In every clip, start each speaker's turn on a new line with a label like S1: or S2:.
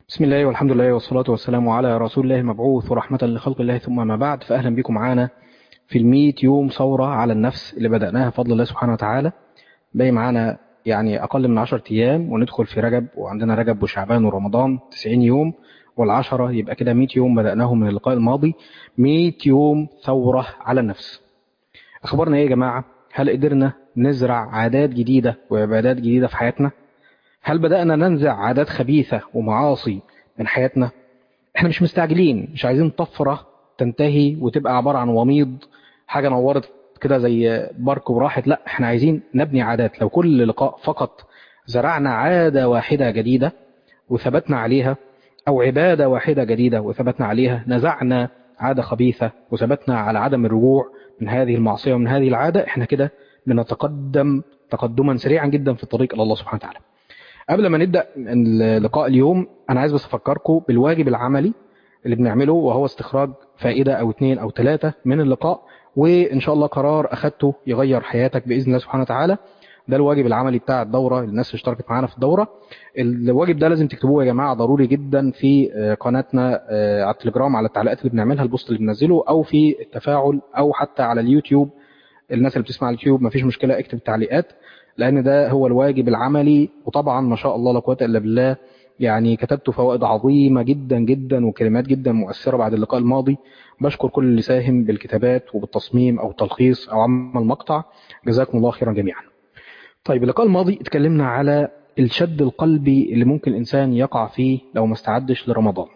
S1: بسم الله والحمد لله والصلاة والسلام على رسول الله المبعوث ورحمة لخلق الله ثم ما بعد فأهلا بكم معانا في الميت يوم ثورة على النفس اللي بدأناها بفضل الله سبحانه وتعالى باقي معانا يعني أقل من 10 أيام وندخل في رجب وعندنا رجب وشعبان ورمضان 90 يوم والعشرة يبقى كده 100 يوم بدأناهم من اللقاء الماضي 100 يوم ثورة على النفس أخبارنا إيه يا جماعة هل قدرنا نزرع عادات جديدة وعبادات جديدة في حياتنا هل بدأنا ننزع عادات خبيثة ومعاصي من حياتنا احنا مش مستعجلين مش عايزين طفرة تنتهي وتبقى عبارة عن وميض حاجة نورت كده زي بارك وراحت لا احنا عايزين نبني عادات لو كل لقاء فقط زرعنا عادة واحدة جديدة وثبتنا عليها او عبادة واحدة جديدة وثبتنا عليها نزعنا عادة خبيثة وثبتنا على عدم الرجوع من هذه المعصية ومن هذه العادة احنا كده بنتقدم تقدما سريعا جدا في الطريق الى الله سبحانه وتعالى قبل ما نبدأ اللقاء اليوم أنا عايز بس أفكركم بالواجب العملي اللي بنعمله وهو استخراج فائدة أو اتنين أو ثلاثة من اللقاء وإن شاء الله قرار أخدته يغير حياتك بإذن الله سبحانه وتعالى ده الواجب العملي بتاع الدورة الناس اللي اشتركت معانا في الدورة الواجب ده لازم تكتبوه يا جماعة ضروري جدا في قناتنا على التليجرام على التعليقات اللي بنعملها البوست اللي بننزله أو في التفاعل أو حتى على اليوتيوب الناس اللي بتسمع على اليوتيوب مفيش مشكلة اكتب التعليقات لأن ده هو الواجب العملي وطبعا ما شاء الله لا قوه إلا بالله يعني كتبت فوائد عظيمة جدا جدا وكلمات جدا مؤثرة بعد اللقاء الماضي بشكر كل اللي ساهم بالكتابات وبالتصميم أو التلخيص أو عمل مقطع جزاكم الله خيرا جميعا طيب اللقاء الماضي اتكلمنا على الشد القلبي اللي ممكن الإنسان يقع فيه لو ما استعدش لرمضان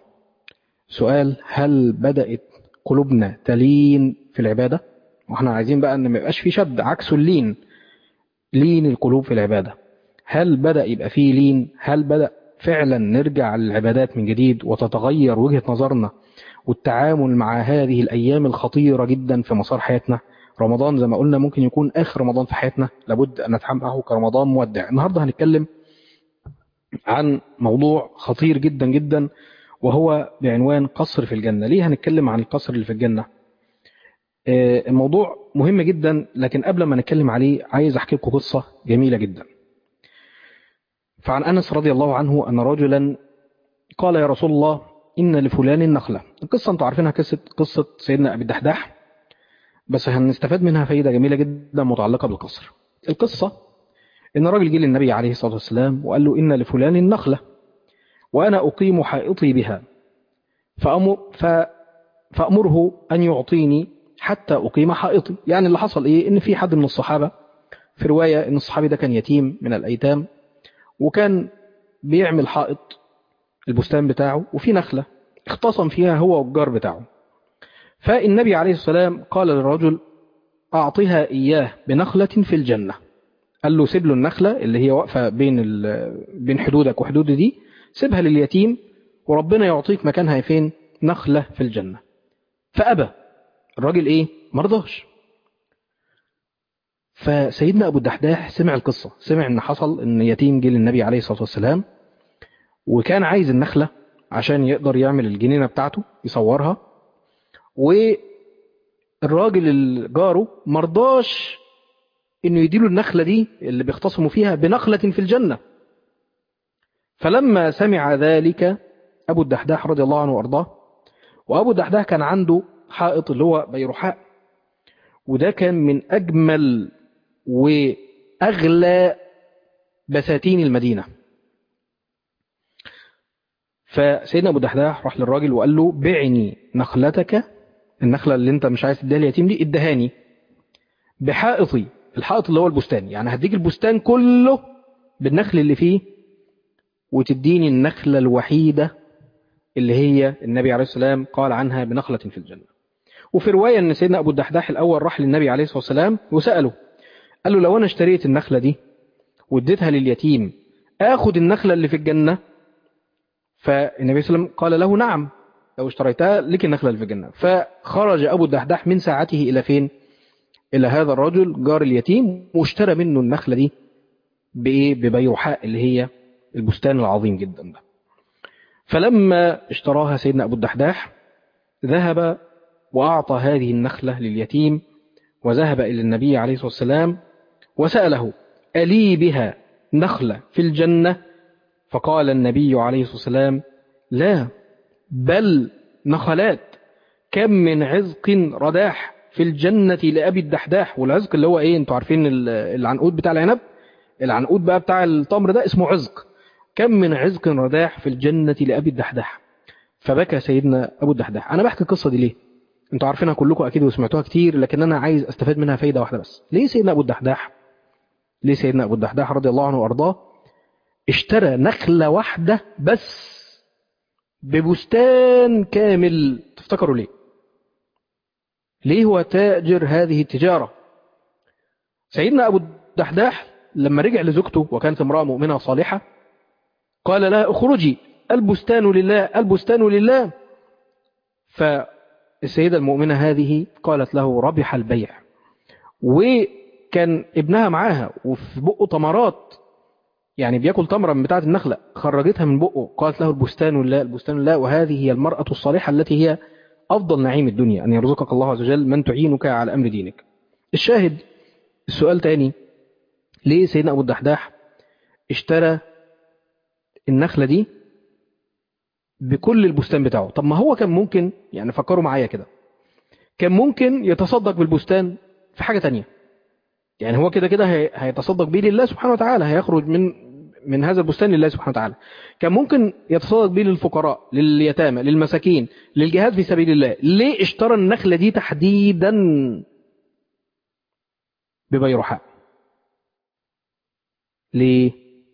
S1: سؤال هل بدأت قلوبنا تلين في العبادة واحنا عايزين بقى ان ما يبقاش في شد عكسه اللين لين القلوب في العبادة هل بدأ يبقى فيه لين هل بدأ فعلا نرجع للعبادات من جديد وتتغير وجهة نظرنا والتعامل مع هذه الأيام الخطيرة جدا في مسار حياتنا رمضان زي ما قلنا ممكن يكون آخر رمضان في حياتنا لابد أن نتعامل معه كرمضان مودع النهاردة هنتكلم عن موضوع خطير جدا جدا وهو بعنوان قصر في الجنة ليه هنتكلم عن القصر اللي في الجنة الموضوع مهم جدا لكن قبل ما نتكلم عليه عايز احكي لكم قصة جميلة جدا فعن أنس رضي الله عنه أن رجلا قال يا رسول الله إن لفلان النخلة القصة أنتوا عارفينها قصة, قصة سيدنا أبي الدحداح بس هنستفاد منها فايدة جميلة جدا متعلقة بالقصر القصة إن راجل جه للنبي عليه الصلاة والسلام وقال له إن لفلان النخلة وأنا أقيم حائطي بها فأمر ف... فأمره أن يعطيني حتى أقيم حائطي يعني اللي حصل إيه إن في حد من الصحابة في رواية إن الصحابي ده كان يتيم من الأيتام وكان بيعمل حائط البستان بتاعه وفي نخلة اختصم فيها هو والجار بتاعه فالنبي عليه السلام قال للرجل أعطها إياه بنخلة في الجنة قال له سيب له النخلة اللي هي واقفة بين, بين حدودك وحدود دي سيبها لليتيم وربنا يعطيك مكانها فين نخلة في الجنة فأبى الراجل ايه مرضاش فسيدنا ابو الدحداح سمع القصة سمع ان حصل ان يتيم جه للنبي عليه الصلاة والسلام وكان عايز النخلة عشان يقدر يعمل الجنينة بتاعته يصورها والراجل الجاره مرضاش انه يديله النخلة دي اللي بيختصموا فيها بنخلة في الجنة فلما سمع ذلك ابو الدحداح رضي الله عنه وارضاه وابو الدحداح كان عنده حائط اللي هو بيروحاء وده كان من أجمل وأغلى بساتين المدينة فسيدنا أبو دحداح راح للراجل وقال له بعني نخلتك النخلة اللي انت مش عايز تديها اليتيم دي ادهاني بحائطي الحائط اللي هو البستان يعني هديك البستان كله بالنخل اللي فيه وتديني النخلة الوحيدة اللي هي النبي عليه السلام قال عنها بنخلة في الجنة وفي رواية أن سيدنا أبو الدحداح الأول راح للنبي عليه الصلاة والسلام وسأله قال له لو أنا اشتريت النخلة دي واديتها لليتيم آخد النخلة اللي في الجنة فالنبي صلى الله عليه وسلم قال له نعم لو اشتريتها لك النخلة اللي في الجنة فخرج أبو الدحداح من ساعته إلى فين إلى هذا الرجل جار اليتيم واشترى منه النخلة دي بإيه ببيرحاء اللي هي البستان العظيم جدا ده فلما اشتراها سيدنا أبو الدحداح ذهب وأعطى هذه النخلة لليتيم وذهب إلى النبي عليه الصلاة والسلام وسأله ألي بها نخلة في الجنة فقال النبي عليه الصلاة والسلام لا بل نخلات كم من عزق رداح في الجنة لأبي الدحداح والعزق اللي هو ايه انتوا عارفين العنقود بتاع العنب العنقود بقى بتاع التمر ده اسمه عزق كم من عزق رداح في الجنة لأبي الدحداح فبكى سيدنا أبو الدحداح أنا بحكي القصة دي ليه انتوا عارفينها كلكم أكيد وسمعتوها كتير لكن أنا عايز أستفاد منها فايدة واحدة بس ليه سيدنا أبو الدحداح ليه سيدنا أبو الدحداح رضي الله عنه وأرضاه اشترى نخلة واحدة بس ببستان كامل تفتكروا ليه ليه هو تاجر هذه التجارة سيدنا أبو الدحداح لما رجع لزوجته وكانت امرأة مؤمنة صالحة قال لها اخرجي البستان لله البستان لله فالسيدة المؤمنة هذه قالت له ربح البيع وكان ابنها معاها وفي بقه تمرات يعني بياكل تمرة من بتاعة النخلة خرجتها من بقه قالت له البستان لله البستان لله وهذه هي المرأة الصالحة التي هي أفضل نعيم الدنيا أن يرزقك الله عز وجل من تعينك على أمر دينك الشاهد السؤال تاني ليه سيدنا أبو الدحداح اشترى النخلة دي بكل البستان بتاعه طب ما هو كان ممكن يعني فكروا معايا كده كان ممكن يتصدق بالبستان في حاجة تانية يعني هو كده كده هيتصدق بيه لله سبحانه وتعالى هيخرج من من هذا البستان لله سبحانه وتعالى كان ممكن يتصدق بيه للفقراء لليتامى للمساكين للجهاد في سبيل الله ليه اشترى النخلة دي تحديدا ببيرحاء ليه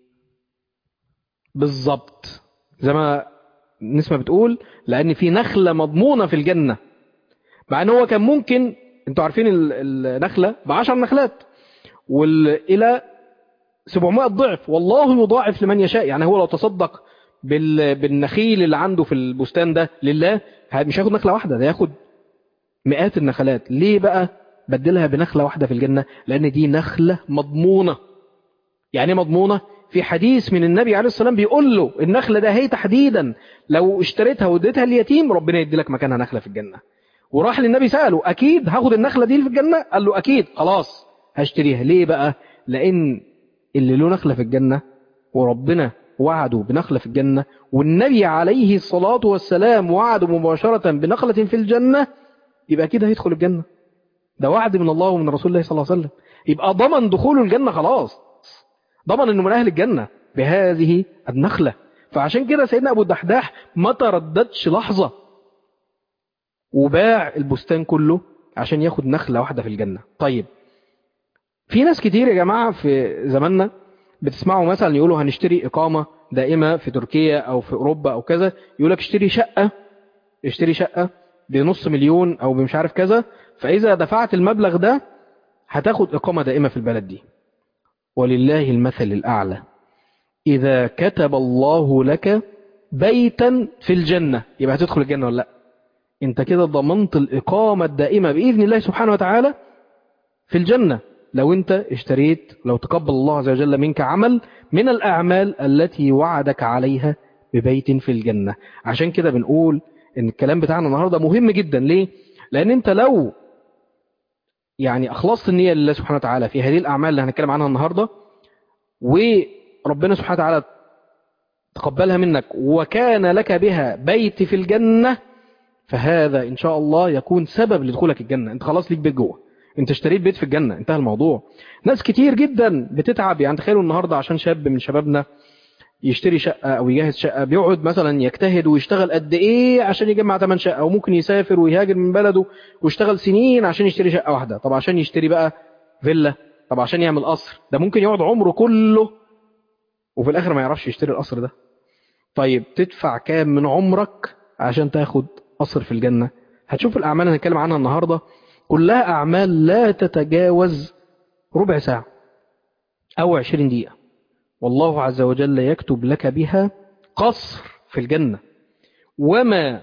S1: بالظبط زي ما نسمة بتقول لأن في نخلة مضمونة في الجنة مع ان هو كان ممكن انتوا عارفين النخلة بعشر نخلات والى 700 ضعف والله يضاعف لمن يشاء يعني هو لو تصدق بالنخيل اللي عنده في البستان ده لله مش هياخد نخلة واحدة ده ياخد مئات النخلات ليه بقى بدلها بنخلة واحدة في الجنة لأن دي نخلة مضمونة يعني مضمونة في حديث من النبي عليه السلام بيقول له النخلة ده هي تحديدا لو اشتريتها واديتها اليتيم ربنا يدي لك مكانها نخلة في الجنة وراح للنبي سأله أكيد هاخد النخلة دي في الجنة قال له أكيد خلاص هشتريها ليه بقى لأن اللي له نخلة في الجنة وربنا وعده بنخلة في الجنة والنبي عليه الصلاة والسلام وعده مباشرة بنخلة في الجنة يبقى كده هيدخل الجنة ده وعد من الله ومن رسول الله صلى الله عليه وسلم يبقى ضمن دخوله الجنة خلاص ضمن انه من اهل الجنة بهذه النخلة فعشان كده سيدنا ابو الدحداح ما ترددش لحظة وباع البستان كله عشان ياخد نخلة واحدة في الجنة طيب في ناس كتير يا جماعة في زماننا بتسمعوا مثلا يقولوا هنشتري إقامة دائمة في تركيا أو في أوروبا أو كذا يقول لك اشتري شقة اشتري شقة بنص مليون أو بمش عارف كذا فإذا دفعت المبلغ ده هتاخد إقامة دائمة في البلد دي ولله المثل الأعلى إذا كتب الله لك بيتا في الجنة يبقى هتدخل الجنة ولا لا انت كده ضمنت الإقامة الدائمة بإذن الله سبحانه وتعالى في الجنة لو انت اشتريت لو تقبل الله عز وجل منك عمل من الأعمال التي وعدك عليها ببيت في الجنة عشان كده بنقول ان الكلام بتاعنا النهاردة مهم جدا ليه لأن انت لو يعني أخلصت النية لله سبحانه وتعالى في هذه الأعمال اللي هنتكلم عنها النهاردة وربنا سبحانه وتعالى تقبلها منك وكان لك بها بيت في الجنة فهذا إن شاء الله يكون سبب لدخولك الجنة انت خلاص ليك بيت جوه انت اشتريت بيت في الجنة انتهى الموضوع ناس كتير جدا بتتعب يعني تخيلوا النهاردة عشان شاب من شبابنا يشتري شقة او يجهز شقة بيقعد مثلا يجتهد ويشتغل قد ايه عشان يجمع ثمن شقة وممكن يسافر ويهاجر من بلده ويشتغل سنين عشان يشتري شقة واحدة طب عشان يشتري بقى فيلا طب عشان يعمل قصر ده ممكن يقعد عمره كله وفي الاخر ما يعرفش يشتري القصر ده طيب تدفع كام من عمرك عشان تاخد قصر في الجنة هتشوف الأعمال اللي هنتكلم عنها النهاردة كلها أعمال لا تتجاوز ربع ساعة أو عشرين دقيقة والله عز وجل يكتب لك بها قصر في الجنة وما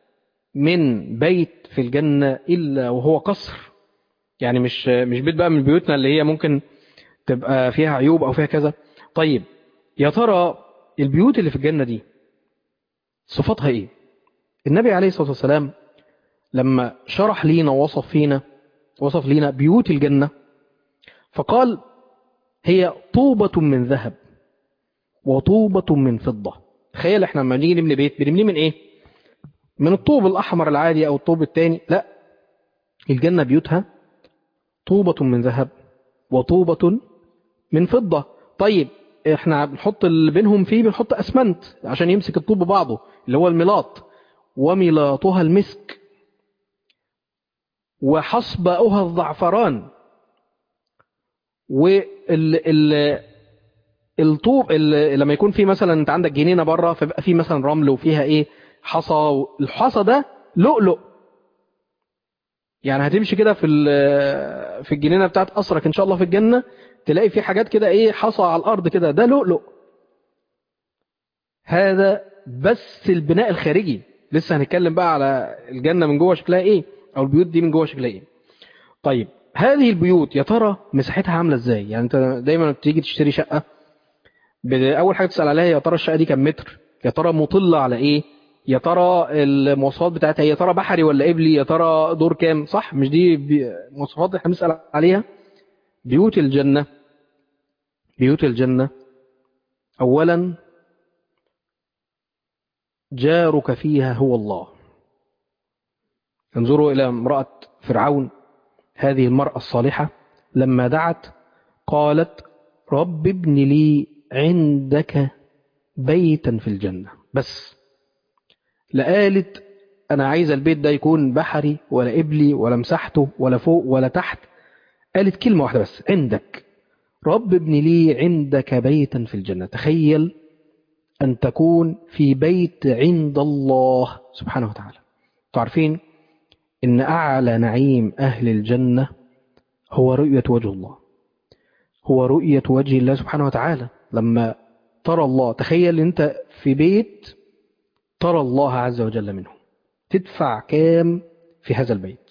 S1: من بيت في الجنة إلا وهو قصر يعني مش مش بيت بقى من بيوتنا اللي هي ممكن تبقى فيها عيوب أو فيها كذا طيب يا ترى البيوت اللي في الجنة دي صفاتها إيه النبي عليه الصلاة والسلام لما شرح لينا ووصف فينا وصف لينا بيوت الجنة فقال هي طوبة من ذهب وطوبة من فضة تخيل احنا لما نيجي نبني بيت بنبنيه من ايه من الطوب الاحمر العادي او الطوب الثاني لا الجنه بيوتها طوبه من ذهب وطوبه من فضه طيب احنا بنحط اللي بينهم فيه بنحط اسمنت عشان يمسك الطوب ببعضه اللي هو الملاط وملاطها المسك وحصباؤها الزعفران وال ال الطوب ال- لما يكون في مثلا انت عندك جنينه بره فبيبقى في مثلا رمل وفيها ايه حصى الحصى ده لؤلؤ يعني هتمشي كده في ال- في الجنينه بتاعت قصرك ان شاء الله في الجنه تلاقي في حاجات كده ايه حصى على الارض كده ده لؤلؤ هذا بس البناء الخارجي لسه هنتكلم بقى على الجنه من جوه شكلها ايه او البيوت دي من جوه شكلها ايه طيب هذه البيوت يا ترى مساحتها عامله ازاي يعني انت دايما بتيجي تشتري شقه ب- اول حاجه تسال عليها يا ترى الشقه دي كام متر يا ترى مطله على ايه يا ترى المواصفات بتاعتها يا ترى بحري ولا قبلي يا ترى دور كام صح مش دي بي- مواصفات احنا بنسال عليها بيوت الجنه بيوت الجنه اولا جارك فيها هو الله انظروا الى امراه فرعون هذه المراه الصالحه لما دعت قالت رب ابن لي عندك بيتا في الجنة بس لا قالت أنا عايزة البيت ده يكون بحري ولا قبلي ولا مساحته ولا فوق ولا تحت قالت كلمة واحدة بس عندك رب ابن لي عندك بيتا في الجنة تخيل أن تكون في بيت عند الله سبحانه وتعالى تعرفين إن أعلى نعيم أهل الجنة هو رؤية وجه الله هو رؤية وجه الله سبحانه وتعالى لما ترى الله تخيل انت في بيت ترى الله عز وجل منه تدفع كام في هذا البيت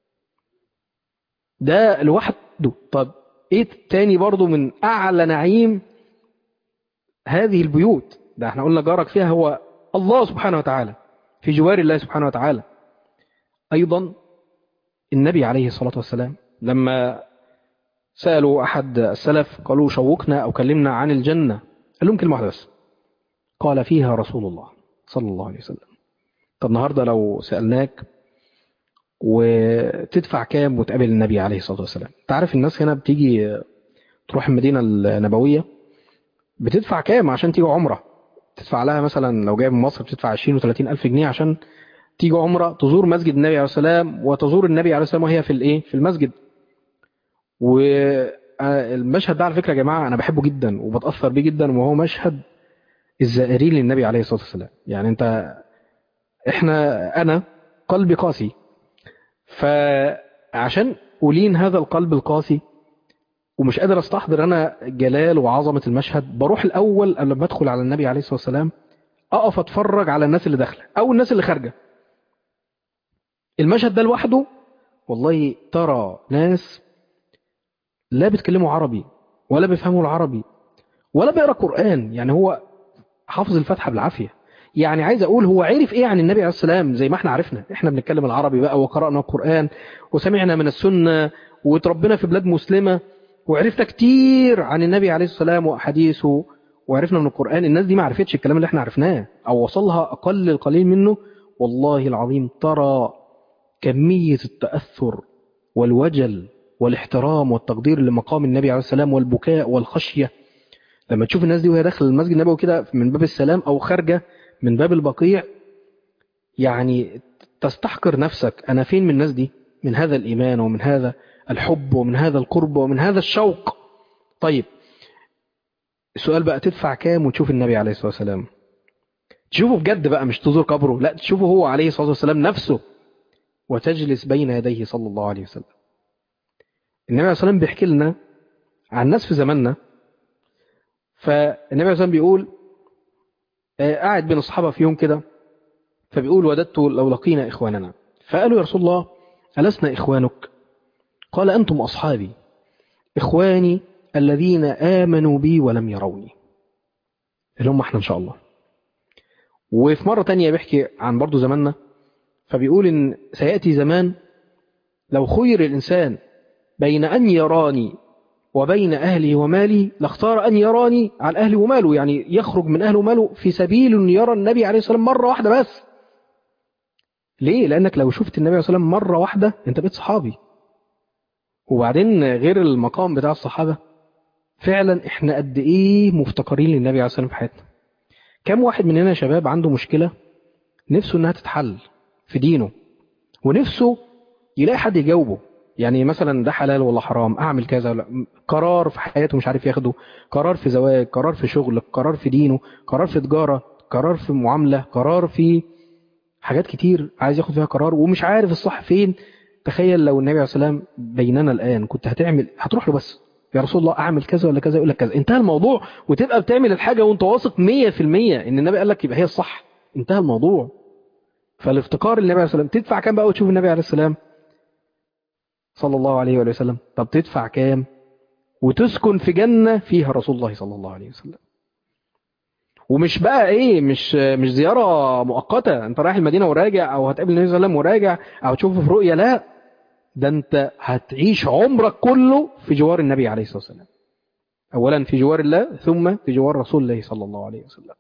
S1: ده لوحده طب ايه تاني برضو من اعلى نعيم هذه البيوت ده احنا قلنا جارك فيها هو الله سبحانه وتعالى في جوار الله سبحانه وتعالى ايضا النبي عليه الصلاة والسلام لما سألوا أحد السلف قالوا شوقنا أو كلمنا عن الجنة قال لهم كلمة واحدة بس قال فيها رسول الله صلى الله عليه وسلم طب النهاردة لو سألناك وتدفع كام وتقابل النبي عليه الصلاة والسلام تعرف الناس هنا بتيجي تروح المدينة النبوية بتدفع كام عشان تيجي عمرة تدفع لها مثلا لو جاي من مصر بتدفع 20 و30 ألف جنيه عشان تيجي عمرة تزور مسجد النبي عليه السلام وتزور النبي عليه السلام وهي في الايه في المسجد والمشهد ده على فكرة يا جماعة أنا بحبه جدا وبتأثر بيه جدا وهو مشهد الزائرين للنبي عليه الصلاة والسلام يعني أنت إحنا أنا قلبي قاسي فعشان ألين هذا القلب القاسي ومش قادر استحضر أنا جلال وعظمة المشهد بروح الأول قبل ما أدخل على النبي عليه الصلاة والسلام أقف أتفرج على الناس اللي داخلة أو الناس اللي خارجة المشهد ده لوحده والله ترى ناس لا بيتكلموا عربي ولا بيفهموا العربي ولا بيقرا قرآن يعني هو حافظ الفاتحة بالعافية يعني عايز أقول هو عرف إيه عن النبي عليه السلام زي ما احنا عرفنا احنا بنتكلم العربي بقى وقرأنا القرآن وسمعنا من السنة وتربنا في بلاد مسلمة وعرفنا كتير عن النبي عليه السلام وأحاديثه وعرفنا من القرآن الناس دي ما عرفتش الكلام اللي احنا عرفناه أو وصلها أقل القليل منه والله العظيم ترى كمية التأثر والوجل والاحترام والتقدير لمقام النبي عليه السلام والبكاء والخشية لما تشوف الناس دي وهي داخل المسجد النبوي كده من باب السلام أو خارجة من باب البقيع يعني تستحقر نفسك أنا فين من الناس دي من هذا الإيمان ومن هذا الحب ومن هذا القرب ومن هذا الشوق طيب السؤال بقى تدفع كام وتشوف النبي عليه الصلاة والسلام تشوفه بجد بقى مش تزور قبره لا تشوفه هو عليه الصلاة والسلام نفسه وتجلس بين يديه صلى الله عليه وسلم النبي عليه الصلاة والسلام بيحكي لنا عن ناس في زماننا فالنبي عليه الصلاة والسلام بيقول آه، قاعد بين الصحابة في يوم كده فبيقول وددت لو لقينا إخواننا فقالوا يا رسول الله ألسنا إخوانك قال أنتم أصحابي إخواني الذين آمنوا بي ولم يروني اللي هم احنا إن شاء الله وفي مرة تانية بيحكي عن برضو زماننا فبيقول إن سيأتي زمان لو خير الإنسان بين أن يراني وبين أهله وماله لاختار أن يراني عن أهله وماله يعني يخرج من أهله وماله في سبيل أن يرى النبي عليه الصلاة والسلام مرة واحدة بس ليه؟ لأنك لو شفت النبي عليه الصلاة والسلام مرة واحدة أنت بقيت صحابي وبعدين غير المقام بتاع الصحابة فعلا احنا قد ايه مفتقرين للنبي عليه الصلاة والسلام في حياتنا كم واحد مننا يا شباب عنده مشكلة نفسه انها تتحل في دينه ونفسه يلاقي حد يجاوبه يعني مثلا ده حلال ولا حرام اعمل كذا ولا قرار في حياته مش عارف ياخده قرار في زواج قرار في شغل قرار في دينه قرار في تجارة قرار في معاملة قرار في حاجات كتير عايز ياخد فيها قرار ومش عارف الصح فين تخيل لو النبي عليه الصلاة والسلام بيننا الآن كنت هتعمل هتروح له بس يا رسول الله اعمل كذا ولا كذا يقول لك كذا انتهى الموضوع وتبقى بتعمل الحاجة وانت واثق 100% ان النبي قال لك يبقى هي الصح انتهى الموضوع فالافتقار للنبي عليه الصلاة والسلام تدفع كام بقى وتشوف النبي عليه السلام صلى الله عليه وآله وسلم طب تدفع كام وتسكن في جنة فيها رسول الله صلى الله عليه وسلم ومش بقى ايه مش مش زيارة مؤقتة انت رايح المدينة وراجع او هتقابل النبي صلى الله عليه وسلم وراجع او تشوفه في رؤية لا ده انت هتعيش عمرك كله في جوار النبي عليه الصلاة والسلام اولا في جوار الله ثم في جوار رسول الله صلى الله عليه وسلم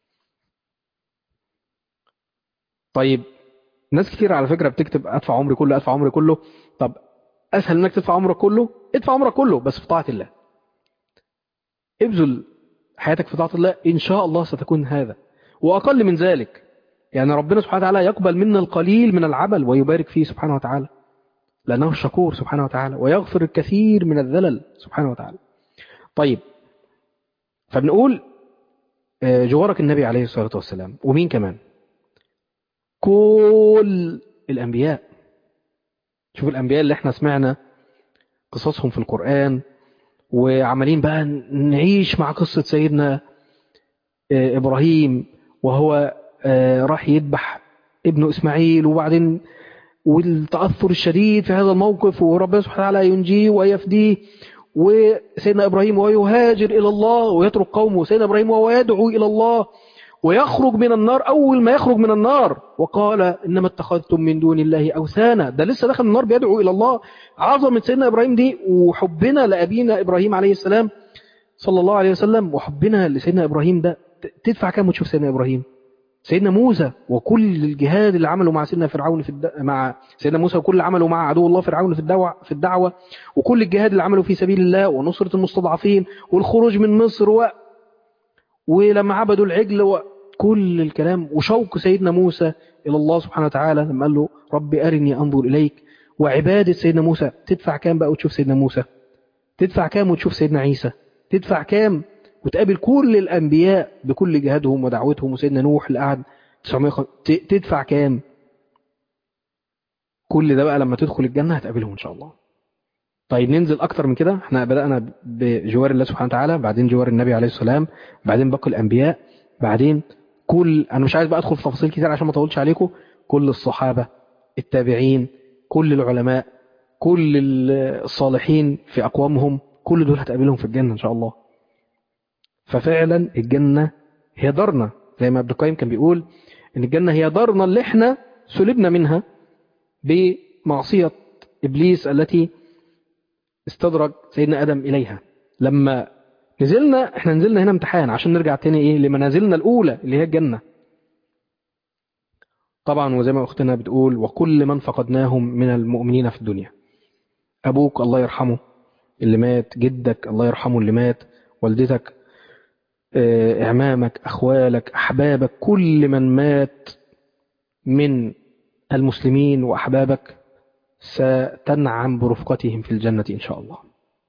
S1: طيب ناس كتير على فكرة بتكتب ادفع عمري كله ادفع عمري كله طب اسهل انك تدفع عمرك كله ادفع عمرك كله بس في طاعة الله ابذل حياتك في طاعة الله إن شاء الله ستكون هذا وأقل من ذلك يعني ربنا سبحانه وتعالى يقبل منا القليل من العمل ويبارك فيه سبحانه وتعالى لأنه الشكور سبحانه وتعالى ويغفر الكثير من الذلل سبحانه وتعالى طيب فبنقول جوارك النبي عليه الصلاة والسلام ومين كمان كل الأنبياء شوف الأنبياء اللي احنا سمعنا قصصهم في القرآن وعمالين بقى نعيش مع قصة سيدنا إبراهيم وهو راح يذبح ابنه إسماعيل وبعدين والتأثر الشديد في هذا الموقف وربنا سبحانه وتعالى ينجيه ويفديه وسيدنا إبراهيم وهو يهاجر إلى الله ويترك قومه سيدنا إبراهيم وهو يدعو إلى الله ويخرج من النار أول ما يخرج من النار وقال إنما اتخذتم من دون الله أوثانا ده لسه دخل النار بيدعو إلى الله عظمة سيدنا إبراهيم دي وحبنا لأبينا إبراهيم عليه السلام صلى الله عليه وسلم وحبنا لسيدنا إبراهيم ده تدفع كام وتشوف سيدنا إبراهيم سيدنا موسى وكل الجهاد اللي عمله مع سيدنا فرعون في الد... مع سيدنا موسى وكل اللي عمله مع عدو الله فرعون في الدعوة في الدعوة وكل الجهاد اللي عمله في سبيل الله ونصرة المستضعفين والخروج من مصر و... ولما عبدوا العجل و... كل الكلام وشوق سيدنا موسى إلى الله سبحانه وتعالى لما قال له رب أرني أنظر إليك وعبادة سيدنا موسى تدفع كام بقى وتشوف سيدنا موسى تدفع كام وتشوف سيدنا عيسى تدفع كام وتقابل كل الأنبياء بكل جهادهم ودعوتهم وسيدنا نوح اللي قعد 900 تدفع كام كل ده بقى لما تدخل الجنة هتقابلهم إن شاء الله طيب ننزل أكتر من كده احنا بدأنا بجوار الله سبحانه وتعالى بعدين جوار النبي عليه السلام بعدين باقي الأنبياء بعدين كل أنا مش عايز بقى أدخل في تفاصيل كتير عشان ما أطولش عليكم كل الصحابة التابعين كل العلماء كل الصالحين في أقوامهم كل دول هتقابلهم في الجنة إن شاء الله ففعلا الجنة هي دارنا زي ما ابن القيم كان بيقول إن الجنة هي دارنا اللي احنا سلبنا منها بمعصية إبليس التي استدرج سيدنا آدم إليها لما نزلنا احنا نزلنا هنا امتحان عشان نرجع تاني ايه لمنازلنا الاولى اللي هي الجنة طبعا وزي ما اختنا بتقول وكل من فقدناهم من المؤمنين في الدنيا ابوك الله يرحمه اللي مات جدك الله يرحمه اللي مات والدتك اعمامك اخوالك احبابك كل من مات من المسلمين واحبابك ستنعم برفقتهم في الجنة ان شاء الله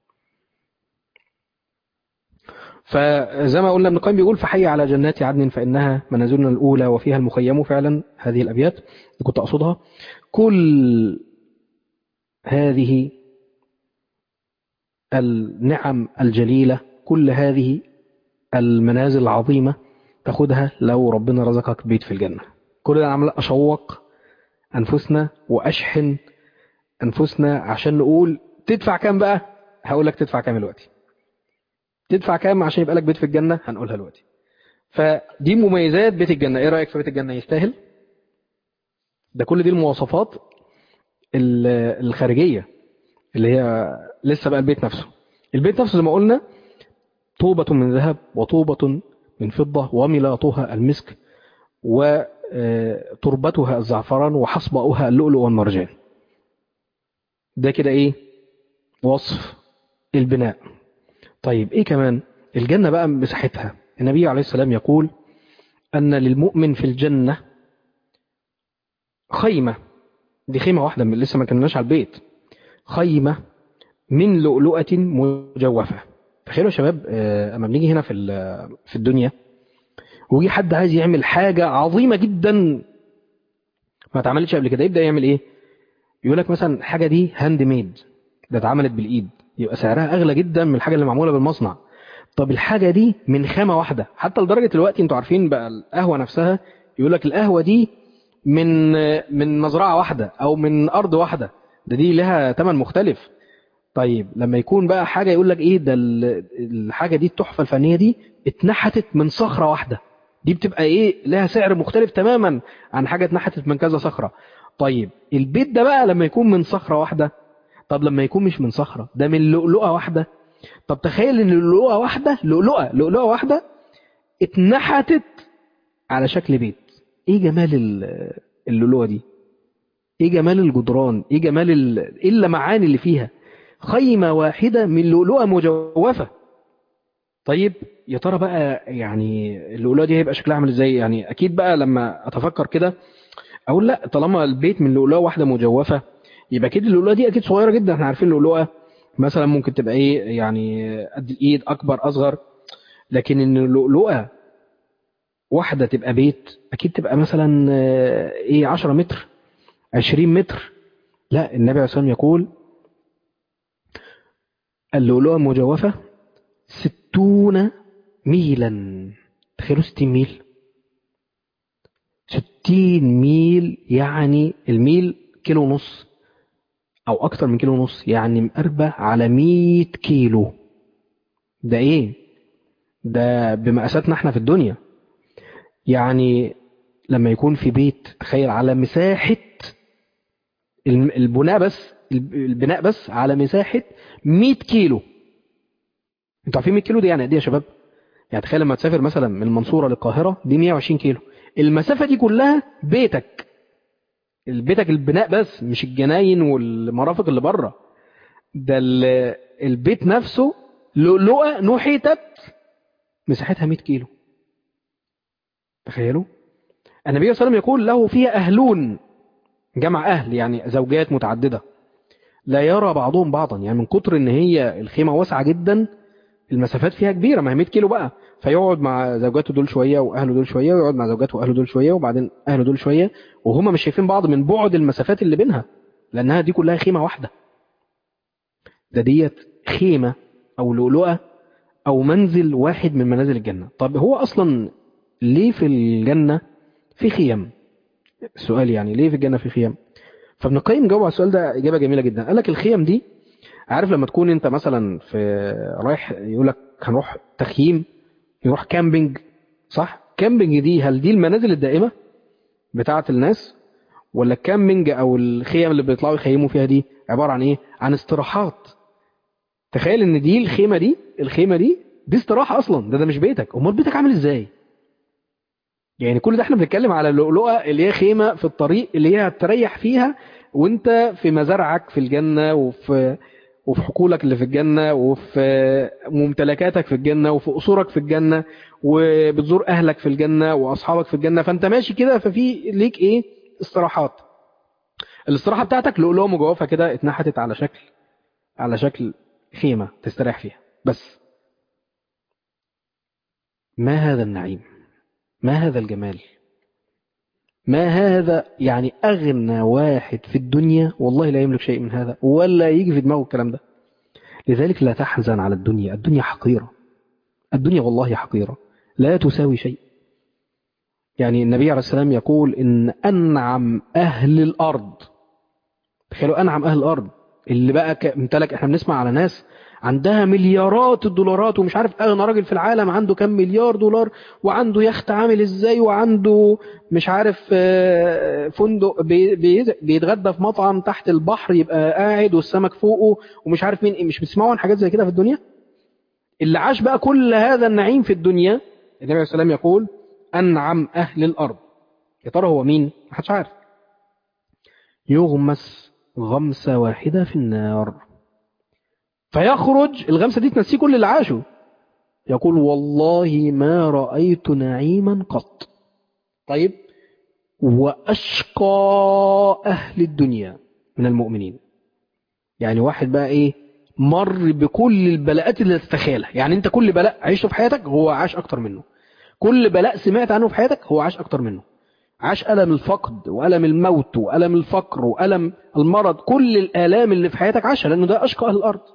S1: فزي ما قلنا ابن القيم بيقول فحي على جنات عدن فإنها منازلنا الأولى وفيها المخيم فعلا هذه الأبيات اللي كنت أقصدها كل هذه النعم الجليلة كل هذه المنازل العظيمة تاخدها لو ربنا رزقك بيت في الجنة كل ده عمل أشوق أنفسنا وأشحن أنفسنا عشان نقول تدفع كام بقى هقول لك تدفع كام دلوقتي تدفع كام عشان يبقى لك بيت في الجنة هنقولها دلوقتي فدي مميزات بيت الجنة ايه رأيك في بيت الجنة يستاهل ده كل دي المواصفات الخارجية اللي هي لسه بقى البيت نفسه البيت نفسه زي ما قلنا طوبة من ذهب وطوبة من فضة وملاطها المسك وتربتها الزعفران وحصباؤها اللؤلؤ والمرجان ده كده ايه وصف البناء طيب ايه كمان الجنة بقى مساحتها النبي عليه السلام يقول أن للمؤمن في الجنة خيمة دي خيمة واحدة من لسه ما كناش على البيت خيمة من لؤلؤة مجوفة تخيلوا يا شباب آه، اما بنيجي هنا في ال- في الدنيا ويجي حد عايز يعمل حاجة عظيمة جدا ما اتعملتش قبل كده يبدأ يعمل ايه يقول لك مثلا الحاجة دي هاند ميد ده اتعملت بالإيد يبقى سعرها أغلى جدا من الحاجة اللي معمولة بالمصنع طب الحاجة دي من خامة واحدة حتى لدرجة دلوقتي انتوا عارفين بقى القهوة نفسها يقول لك القهوة دي من من مزرعة واحدة أو من أرض واحدة ده دي لها ثمن مختلف طيب لما يكون بقى حاجة يقول لك ايه ده ال- الحاجة دي التحفة الفنية دي اتنحتت من صخرة واحدة دي بتبقى ايه لها سعر مختلف تماما عن حاجة اتنحتت من كذا صخرة طيب البيت ده بقى لما يكون من صخرة واحدة طب لما يكون مش من صخرة ده من لؤلؤة واحدة طب تخيل ان لؤلؤة واحدة لؤلؤة لؤلؤة واحدة اتنحتت على شكل بيت ايه جمال ال- اللؤلؤة دي ايه جمال الجدران ايه جمال ال... ايه اللمعان اللي فيها خيمة واحدة من لؤلؤة مجوفة طيب يا ترى بقى يعني اللؤلؤة دي هيبقى شكلها عامل ازاي يعني اكيد بقى لما اتفكر كده اقول لا طالما البيت من لؤلؤة واحدة مجوفة يبقى اكيد اللؤلؤة دي اكيد صغيرة جدا احنا عارفين اللؤلؤة مثلا ممكن تبقى ايه يعني قد الايد اكبر اصغر لكن ان اللؤلؤة واحدة تبقى بيت اكيد تبقى مثلا آه، ايه 10 متر 20 متر لا النبي عليه الصلاة والسلام يقول اللؤلؤة المجوفة ستون ميلا تخيلوا ستين ميل ستين ميل يعني الميل كيلو ونص أو أكتر من كيلو ونص يعني مقربة على مية كيلو ده إيه؟ ده بمقاساتنا احنا في الدنيا يعني لما يكون في بيت تخيل على مساحة الم- البناء بس الب- البناء بس على مساحة 100 كيلو انتوا عارفين 100 كيلو دي يعني قد ايه يا شباب يعني تخيل لما تسافر مثلا من المنصورة للقاهرة دي 120 كيلو المسافة دي كلها بيتك بيتك البناء بس مش الجناين والمرافق اللي بره ده ال- البيت نفسه لؤلؤة نحتت مساحتها 100 كيلو تخيلوا النبي صلى الله عليه وسلم يقول له فيها أهلون جمع أهل يعني زوجات متعددة لا يرى بعضهم بعضا يعني من كتر ان هي الخيمة واسعة جدا المسافات فيها كبيرة ما هي 100 كيلو بقى فيقعد مع زوجاته دول شوية وأهله دول شوية ويقعد مع زوجاته وأهله دول شوية وبعدين أهله دول شوية وهما مش شايفين بعض من بعد المسافات اللي بينها لأنها دي كلها خيمة واحدة ده ديت خيمة أو لؤلؤة أو منزل واحد من منازل الجنة طب هو أصلا ليه في الجنة في خيم السؤال يعني ليه في الجنة في خيم فابن القيم جاوب على السؤال ده إجابة جميلة جدا قال لك الخيم دي عارف لما تكون انت مثلا في رايح يقول لك هنروح تخييم يروح كامبينج صح كامبينج دي هل دي المنازل الدائمة بتاعة الناس ولا الكامبينج او الخيم اللي بيطلعوا يخيموا فيها دي عبارة عن ايه عن استراحات تخيل ان دي الخيمة دي الخيمة دي دي استراحة اصلا ده ده مش بيتك امال بيتك عامل ازاي يعني كل ده احنا بنتكلم على اللؤلؤة اللي هي خيمة في الطريق اللي هي هتريح فيها وانت في مزارعك في الجنة وفي وفي حقولك اللي في الجنة وفي ممتلكاتك في الجنة وفي قصورك في الجنة وبتزور أهلك في الجنة وأصحابك في الجنة فأنت ماشي كده ففي ليك إيه استراحات الاستراحة بتاعتك لؤلؤة مجوفة كده اتنحتت على شكل على شكل خيمة تستريح فيها بس ما هذا النعيم ما هذا الجمال ما هذا يعني أغنى واحد في الدنيا والله لا يملك شيء من هذا ولا يجي في دماغه الكلام ده لذلك لا تحزن على الدنيا الدنيا حقيرة الدنيا والله حقيرة لا تساوي شيء يعني النبي عليه السلام يقول إن أنعم أهل الأرض تخيلوا أنعم أهل الأرض اللي بقى ك- امتلك احنا بنسمع على ناس عندها مليارات الدولارات ومش عارف اغنى راجل في العالم عنده كام مليار دولار وعنده يخت عامل ازاي وعنده مش عارف آه، فندق بي- بي- بيتغدى في مطعم تحت البحر يبقى قاعد والسمك فوقه ومش عارف مين إيه. مش بتسمعوا عن حاجات زي كده في الدنيا اللي عاش بقى كل هذا النعيم في الدنيا النبي عليه السلام يقول انعم اهل الارض يا ترى هو مين محدش عارف يغمس غمسة واحدة في النار فيخرج الغمسة دي تنسيه كل اللي عاشه يقول والله ما رأيت نعيما قط طيب وأشقى أهل الدنيا من المؤمنين يعني واحد بقى إيه مر بكل البلاءات اللي تتخيلها يعني أنت كل بلاء عشته في حياتك هو عاش أكتر منه كل بلاء سمعت عنه في حياتك هو عاش أكتر منه عاش ألم الفقد وألم الموت وألم الفقر وألم المرض كل الآلام اللي في حياتك عاشها لأنه ده أشقى أهل الأرض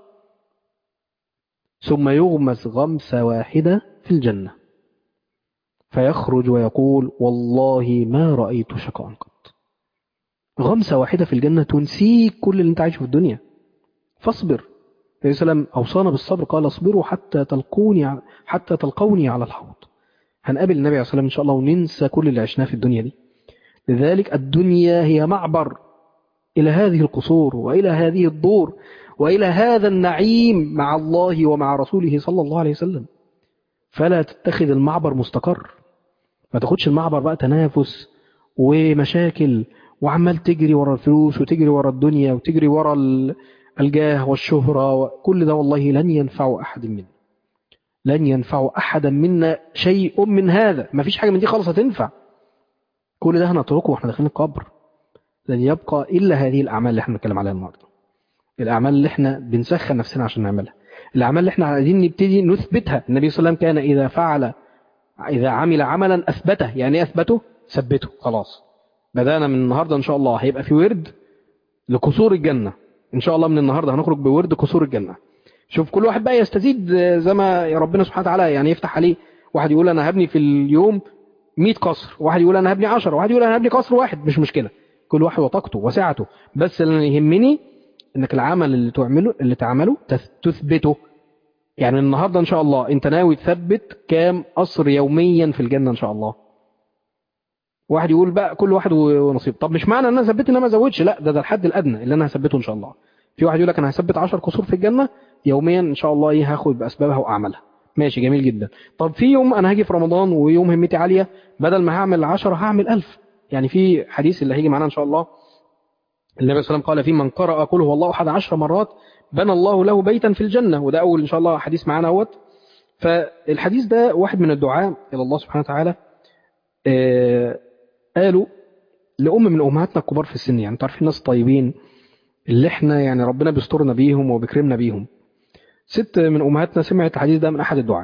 S1: ثم يغمس غمسة واحدة في الجنة فيخرج ويقول والله ما رأيت شقاء قط غمسة واحدة في الجنة تنسيك كل اللي انت عايشه في الدنيا فاصبر النبي صلى الله عليه وسلم أوصانا بالصبر قال اصبروا حتى تلقوني حتى تلقوني على الحوض هنقابل النبي عليه الصلاة والسلام إن شاء الله وننسى كل اللي عشناه في الدنيا دي لذلك الدنيا هي معبر إلى هذه القصور وإلى هذه الدور وإلى هذا النعيم مع الله ومع رسوله صلى الله عليه وسلم فلا تتخذ المعبر مستقر ما تاخدش المعبر بقى تنافس ومشاكل وعمال تجري ورا الفلوس وتجري ورا الدنيا وتجري ورا ال- الجاه والشهرة وكل ده والله لن ينفع أحد منا لن ينفع أحدا منا شيء من هذا ما فيش حاجة من دي خالص هتنفع كل ده هنتركه واحنا داخلين القبر لن يبقى إلا هذه الأعمال اللي احنا بنتكلم عليها النهارده الأعمال اللي احنا بنسخن نفسنا عشان نعملها الأعمال اللي احنا عايزين نبتدي نثبتها النبي صلى الله عليه وسلم كان إذا فعل إذا عمل عملا أثبته يعني إيه أثبته ثبته خلاص بدأنا من النهاردة إن شاء الله هيبقى في ورد لقصور الجنة إن شاء الله من النهاردة هنخرج بورد قصور الجنة شوف كل واحد بقى يستزيد زي ما ربنا سبحانه وتعالى يعني يفتح عليه واحد يقول أنا هبني في اليوم 100 قصر واحد يقول أنا هبني 10 واحد يقول أنا هبني قصر واحد مش مشكلة كل واحد وطاقته وسعته بس اللي يهمني انك العمل اللي تعمله اللي تعمله تث- تثبته يعني النهارده ان شاء الله انت ناوي تثبت كام قصر يوميا في الجنه ان شاء الله واحد يقول بقى كل واحد و- ونصيب طب مش معنى ان انا ثبت ان انا ما ازودش لا ده ده الحد الادنى اللي انا هثبته ان شاء الله في واحد يقول لك انا هثبت 10 قصور في الجنه يوميا ان شاء الله ايه هاخد باسبابها واعملها ماشي جميل جدا طب في يوم انا هاجي في رمضان ويوم همتي عاليه بدل ما هعمل 10 هعمل 1000 يعني في حديث اللي هيجي معانا ان شاء الله النبي صلى الله عليه وسلم قال في من قرأ قل هو الله أحد عشر مرات بنى الله له بيتا في الجنة وده أول إن شاء الله حديث معانا اهوت فالحديث ده واحد من الدعاء إلى الله سبحانه وتعالى آه، قالوا لأم من أمهاتنا الكبار في السن يعني انتوا عارفين الناس الطيبين اللي احنا يعني ربنا بيسترنا بيهم وبيكرمنا بيهم ست من أمهاتنا سمعت الحديث ده من أحد الدعاء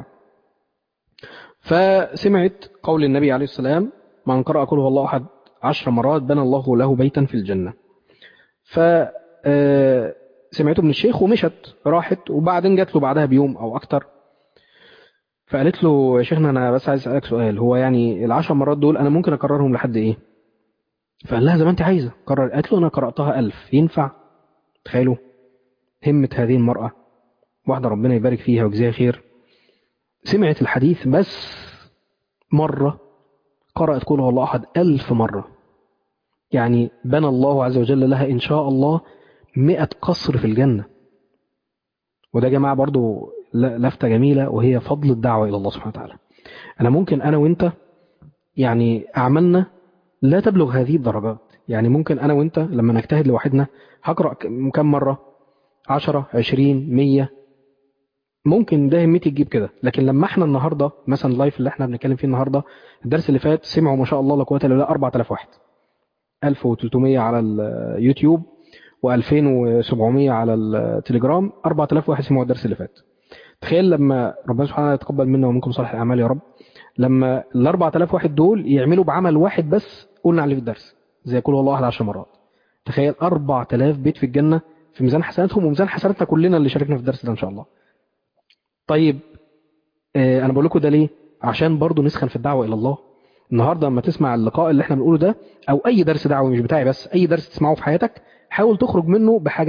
S1: فسمعت قول النبي عليه السلام من قرأ قل هو الله أحد عشر مرات بنى الله له بيتا في الجنة ف آه، سمعته من الشيخ ومشت راحت وبعدين جات له بعدها بيوم او اكتر فقالت له يا شيخنا انا بس عايز اسالك سؤال هو يعني العشر مرات دول انا ممكن اكررهم لحد ايه فقال لها زي ما انت عايزه كرر قالت له انا قراتها ألف ينفع تخيلوا همة هذه المرأة واحدة ربنا يبارك فيها ويجزيها خير سمعت الحديث بس مرة قرأت قول هو الله أحد ألف مرة يعني بنى الله عز وجل لها إن شاء الله مئة قصر في الجنة وده يا جماعة برضو ل- لفتة جميلة وهي فضل الدعوة إلى الله سبحانه وتعالى أنا ممكن أنا وإنت يعني أعمالنا لا تبلغ هذه الدرجات يعني ممكن أنا وإنت لما نجتهد لوحدنا هقرأ ك- كم مرة عشرة عشرين مية ممكن ده همتي تجيب كده لكن لما احنا النهاردة مثلا اللايف اللي احنا بنتكلم فيه النهاردة الدرس اللي فات سمعوا ما شاء الله لا قوة إلا بالله 4000 واحد 1300 على اليوتيوب و2700 على التليجرام 4000 واحد سمعوا الدرس اللي فات تخيل لما ربنا سبحانه يتقبل منا ومنكم صالح الاعمال يا رب لما ال 4000 واحد دول يعملوا بعمل واحد بس قلنا عليه في الدرس زي يقول والله 11 مرات تخيل 4000 بيت في الجنه في ميزان حسناتهم وميزان حسناتنا كلنا اللي شاركنا في الدرس ده ان شاء الله طيب آه انا بقول لكم ده ليه عشان برضو نسخن في الدعوه الى الله النهارده لما تسمع اللقاء اللي احنا بنقوله ده او اي درس دعوي مش بتاعي بس اي درس تسمعه في حياتك حاول تخرج منه بحاجات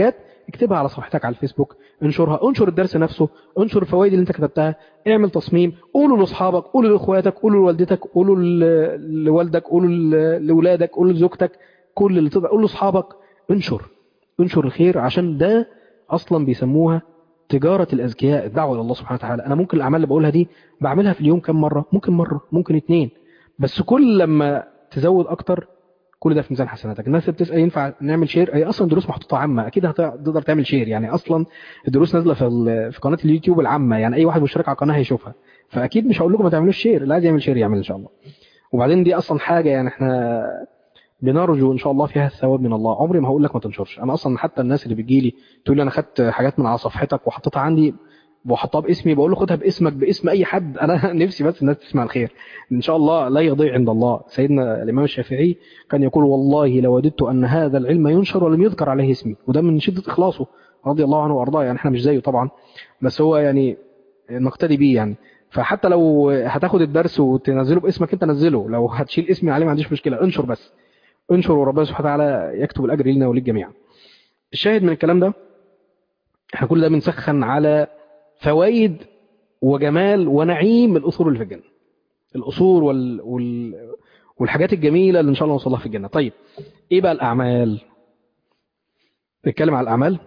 S1: اكتبها على صفحتك على الفيسبوك انشرها انشر الدرس نفسه انشر الفوائد اللي انت كتبتها اعمل تصميم قوله لاصحابك قوله لاخواتك قوله لوالدتك قوله ل- لوالدك قوله ل- لاولادك قوله لزوجتك كل اللي تقدر قول لاصحابك انشر انشر الخير عشان ده اصلا بيسموها تجارة الأذكياء الدعوة إلى الله سبحانه وتعالى أنا ممكن الأعمال اللي بقولها دي بعملها في اليوم كم مرة ممكن مرة ممكن اتنين بس كل لما تزود أكتر كل ده في ميزان حسناتك الناس اللي بتسأل ينفع نعمل شير هي أصلا دروس محطوطة عامة أكيد هتقدر تعمل شير يعني أصلا الدروس نازلة في ال- في قناة اليوتيوب العامة يعني أي واحد مشترك على القناة هيشوفها فأكيد مش هقول لكم ما تعملوش شير اللي عايز يعمل شير يعمل إن شاء الله وبعدين دي أصلا حاجة يعني إحنا بنرجو ان شاء الله فيها الثواب من الله عمري ما هقول لك ما تنشرش انا اصلا حتى الناس اللي بتجي لي تقول لي انا خدت حاجات من على صفحتك وحطيتها عندي وحطها باسمي بقول له خدها باسمك باسم اي حد انا نفسي بس الناس تسمع الخير ان شاء الله لا يضيع عند الله سيدنا الامام الشافعي كان يقول والله لوددت ان هذا العلم ينشر ولم يذكر عليه اسمي وده من شده اخلاصه رضي الله عنه وارضاه يعني احنا مش زيه طبعا بس هو يعني نقتدي بيه يعني فحتى لو هتاخد الدرس وتنزله باسمك انت نزله لو هتشيل اسمي عليه ما عنديش مشكله انشر بس انشر وربنا سبحانه وتعالى يكتب الاجر لنا وللجميع الشاهد من الكلام ده احنا كل ده بنسخن على فوائد وجمال ونعيم الأصول اللي في الجنة الأصول وال... وال... والحاجات الجميلة اللي إن شاء الله نوصلها في الجنة طيب إيه بقى الأعمال نتكلم على الأعمال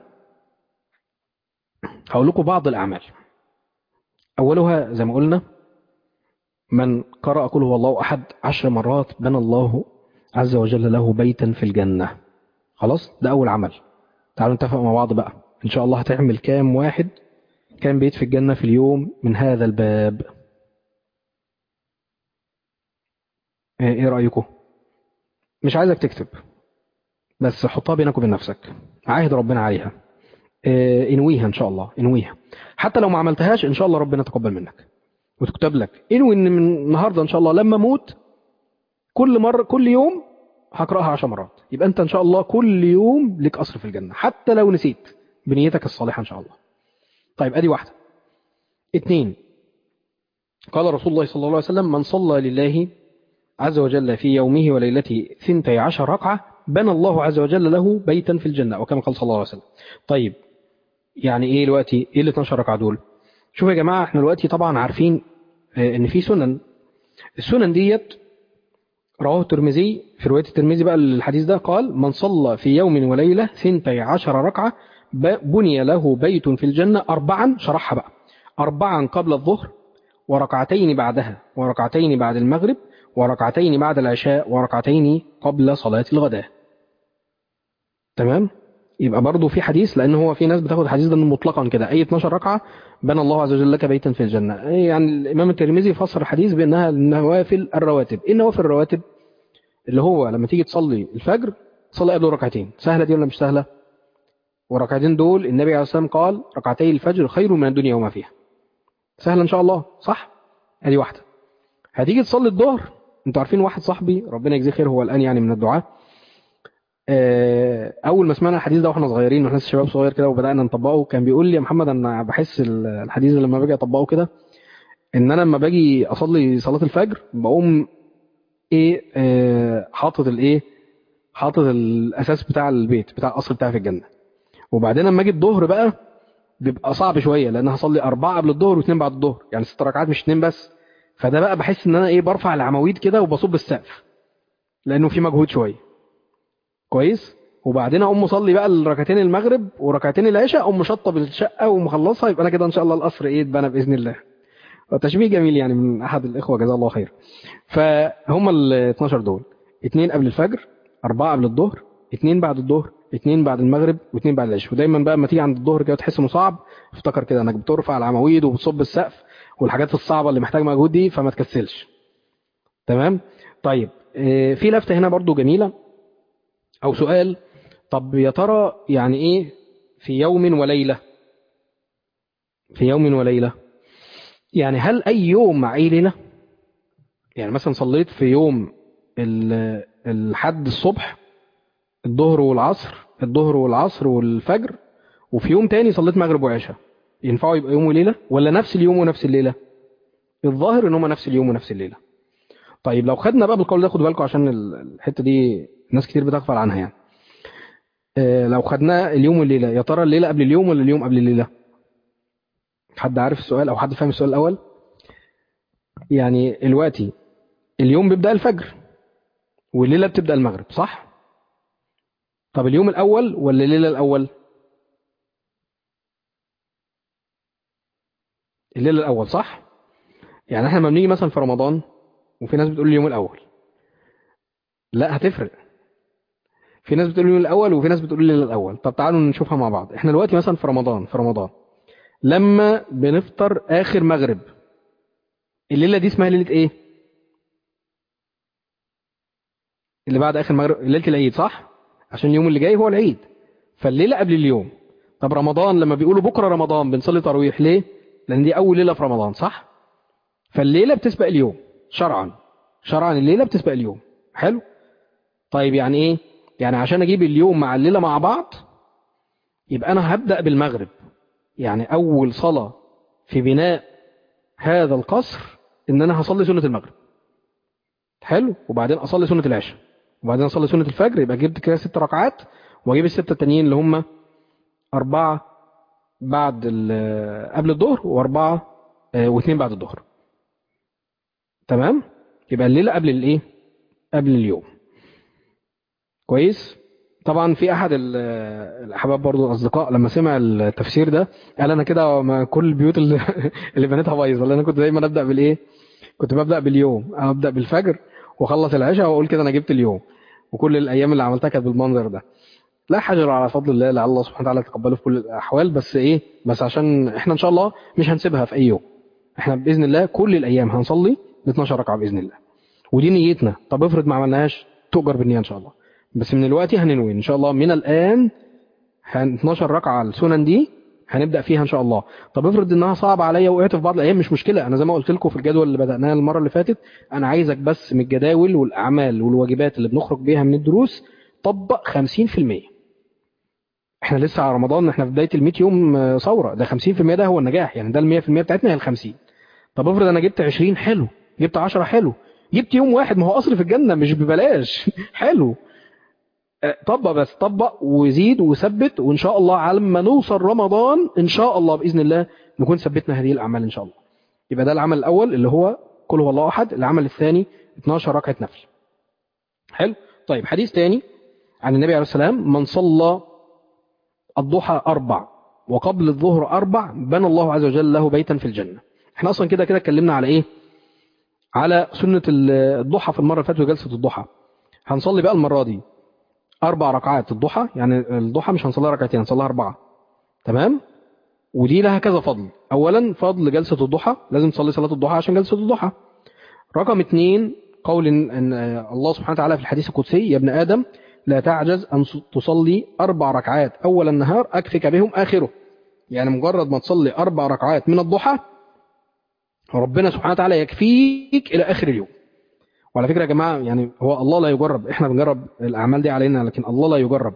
S1: هقول لكم بعض الأعمال أولها زي ما قلنا من قرأ قل هو الله أحد عشر مرات بنى الله عز وجل له بيتا في الجنة خلاص ده أول عمل تعالوا نتفق مع بعض بقى إن شاء الله هتعمل كام واحد كام بيت في الجنة في اليوم من هذا الباب ايه إيه رأيكم مش عايزك تكتب بس حطها بينك وبين نفسك عاهد ربنا عليها إيه انويها ان شاء الله انويها حتى لو ما عملتهاش ان شاء الله ربنا يتقبل منك وتكتب لك انوي ان من النهارده ان شاء الله لما اموت كل مره كل يوم هقراها عشر مرات يبقى انت ان شاء الله كل يوم لك قصر في الجنه حتى لو نسيت بنيتك الصالحه ان شاء الله طيب ادي واحده اثنين قال رسول الله صلى الله عليه وسلم من صلى لله عز وجل في يومه وليلته ثنتي عشر ركعة بنى الله عز وجل له بيتا في الجنة أو كما قال صلى الله عليه وسلم طيب يعني إيه دلوقتي إيه ال 12 ركعة دول شوفوا يا جماعة إحنا دلوقتي طبعا عارفين آه، إن في سنن السنن ديت رواه الترمذي في رواية الترمذي بقى الحديث ده قال من صلى في يوم وليلة ثنتي عشر ركعة ب- بني له بيت في الجنة أربعا شرحها بقى أربعا قبل الظهر وركعتين بعدها وركعتين بعد المغرب وركعتين بعد العشاء وركعتين قبل صلاة الغداء تمام يبقى برضه في حديث لان هو في ناس بتاخد الحديث ده مطلقا كده اي 12 ركعه بنى الله عز وجل لك بيتا في الجنه يعني الامام الترمذي فسر الحديث بانها النوافل الرواتب ايه النوافل الرواتب اللي هو لما تيجي تصلي الفجر تصلي قبله ركعتين سهله دي ولا مش سهله وركعتين دول النبي عليه الصلاه والسلام قال ركعتي الفجر خير من الدنيا وما فيها سهله ان شاء الله صح ادي واحده هتيجي تصلي الظهر انتوا عارفين واحد صاحبي ربنا يجزيه خير هو الان يعني من الدعاء آه، اول ما سمعنا الحديث ده واحنا صغيرين واحنا لسه شباب صغير كده وبدانا نطبقه كان بيقول لي يا محمد انا بحس ال- الحديث ده لما باجي اطبقه كده ان انا لما باجي اصلي صلاه الفجر بقوم ايه آه، حاطط الايه حاطط الاساس بتاع البيت بتاع القصر بتاعي في الجنه وبعدين لما اجي الظهر بقى بيبقى صعب شويه لان هصلي اربعه قبل الظهر واثنين بعد الظهر يعني ست ركعات مش اثنين بس فده بقى بحس ان انا ايه برفع العواميد كده وبصب السقف لانه في مجهود شويه كويس وبعدين اقوم مصلي بقى الركعتين المغرب وركعتين العشاء اقوم مشطب الشقه ومخلصها يبقى انا كده ان شاء الله القصر ايه اتبنى باذن الله تشبيه جميل يعني من احد الاخوه جزاه الله خير فهم ال 12 دول اثنين قبل الفجر اربعه قبل الظهر اثنين بعد الظهر اثنين بعد المغرب واثنين بعد العشاء ودايما بقى لما تيجي عند الظهر كده تحس انه صعب افتكر كده انك بترفع العواميد وبتصب السقف والحاجات الصعبه اللي محتاج مجهود دي فما تكسلش تمام طيب آه، في لفته هنا برضو جميله او سؤال طب يا ترى يعني ايه في يوم وليله في يوم وليله يعني هل اي يوم مع اي ليله يعني مثلا صليت في يوم ال- الحد الصبح الظهر والعصر الظهر والعصر والفجر وفي يوم تاني صليت مغرب وعشاء ينفعوا يبقى يوم وليله ولا نفس اليوم ونفس الليله الظاهر ان هم نفس اليوم ونفس الليله طيب لو خدنا بقى بالقول ده خدوا بالكم عشان ال- الحته دي ناس كتير بتغفل عنها يعني آه، لو خدناه اليوم والليلة يا ترى الليلة قبل اليوم ولا اليوم قبل الليلة حد عارف السؤال أو حد فاهم السؤال الأول يعني دلوقتي اليوم بيبدأ الفجر والليلة بتبدأ المغرب صح طب اليوم الأول ولا الليلة الأول الليلة الأول صح يعني احنا لما بنيجي مثلا في رمضان وفي ناس بتقول اليوم الأول لا هتفرق في ناس بتقول اليوم الأول وفي ناس بتقول الليلة الأول طب تعالوا نشوفها مع بعض احنا دلوقتي مثلا في رمضان في رمضان لما بنفطر آخر مغرب الليلة دي اسمها ليلة ايه اللي بعد آخر مغرب ليلة العيد صح عشان اليوم اللي جاي هو العيد فالليلة قبل اليوم طب رمضان لما بيقولوا بكرة رمضان بنصلي تراويح ليه لأن دي أول ليلة في رمضان صح فالليلة بتسبق اليوم شرعا شرعا الليلة بتسبق اليوم حلو طيب يعني ايه يعني عشان اجيب اليوم مع الليلة مع بعض يبقى انا هبدأ بالمغرب يعني اول صلاة في بناء هذا القصر ان انا هصلي سنة المغرب حلو وبعدين اصلي سنة العشاء وبعدين اصلي سنة الفجر يبقى جبت كده ست ركعات واجيب الستة التانيين اللي هم اربعة بعد ال- قبل الظهر واربعة آه، واثنين بعد الظهر تمام يبقى الليلة قبل الايه قبل اليوم كويس طبعا في احد ال- الاحباب برضو الاصدقاء لما سمع التفسير ده قال انا كده ما كل البيوت اللي, اللي بنيتها بايظه لان انا كنت دايما ابدا بالايه كنت ببدا باليوم ابدا بالفجر واخلص العشاء واقول كده انا جبت اليوم وكل الايام اللي عملتها كانت بالمنظر ده لا حجر على فضل الله لعل الله سبحانه وتعالى يتقبله في كل الاحوال بس ايه بس عشان احنا ان شاء الله مش هنسيبها في اي يوم احنا باذن الله كل الايام هنصلي ب 12 ركعه باذن الله ودي نيتنا طب افرض ما عملناهاش تؤجر بالنيه ان شاء الله بس من الوقت هننوي ان شاء الله من الان هن 12 ركعه السنن دي هنبدا فيها ان شاء الله طب افرض انها صعبه عليا وقعت في بعض الايام مش مشكله انا زي ما قلت لكم في الجدول اللي بداناه المره اللي فاتت انا عايزك بس من الجداول والاعمال والواجبات اللي بنخرج بيها من الدروس طبق 50% احنا لسه على رمضان احنا في بدايه ال 100 يوم آه، ثوره ده 50% ده هو النجاح يعني ده ال 100% بتاعتنا هي ال 50 طب افرض انا جبت 20 حلو جبت 10 حلو جبت يوم واحد ما هو اصل في الجنه مش ببلاش حلو آه، طبق بس طبق وزيد وثبت وان شاء الله على ما نوصل رمضان ان شاء الله باذن الله نكون ثبتنا هذه الاعمال ان شاء الله يبقى ده العمل الاول اللي هو قل هو الله احد العمل الثاني 12 ركعه نفل حلو طيب حديث تاني عن النبي عليه السلام من صلى الضحى أربع وقبل الظهر أربع بنى الله عز وجل له بيتا في الجنة احنا أصلا كده كده اتكلمنا على إيه على سنة الضحى في المرة اللي فاتت جلسة الضحى هنصلي بقى المرة دي أربع ركعات الضحى يعني الضحى مش هنصليها ركعتين هنصليها أربعة تمام ودي لها كذا فضل أولا فضل جلسة الضحى لازم تصلي صلاة الضحى عشان جلسة الضحى رقم اثنين قول إن إن الله سبحانه وتعالى في الحديث القدسي يا ابن آدم لا تعجز أن تصلي أربع ركعات أول النهار أكفك بهم آخره يعني مجرد ما تصلي أربع ركعات من الضحى ربنا سبحانه وتعالى يكفيك إلى آخر اليوم وعلى فكرة يا جماعة يعني هو الله لا يجرب احنا بنجرب الأعمال دي علينا لكن الله لا يجرب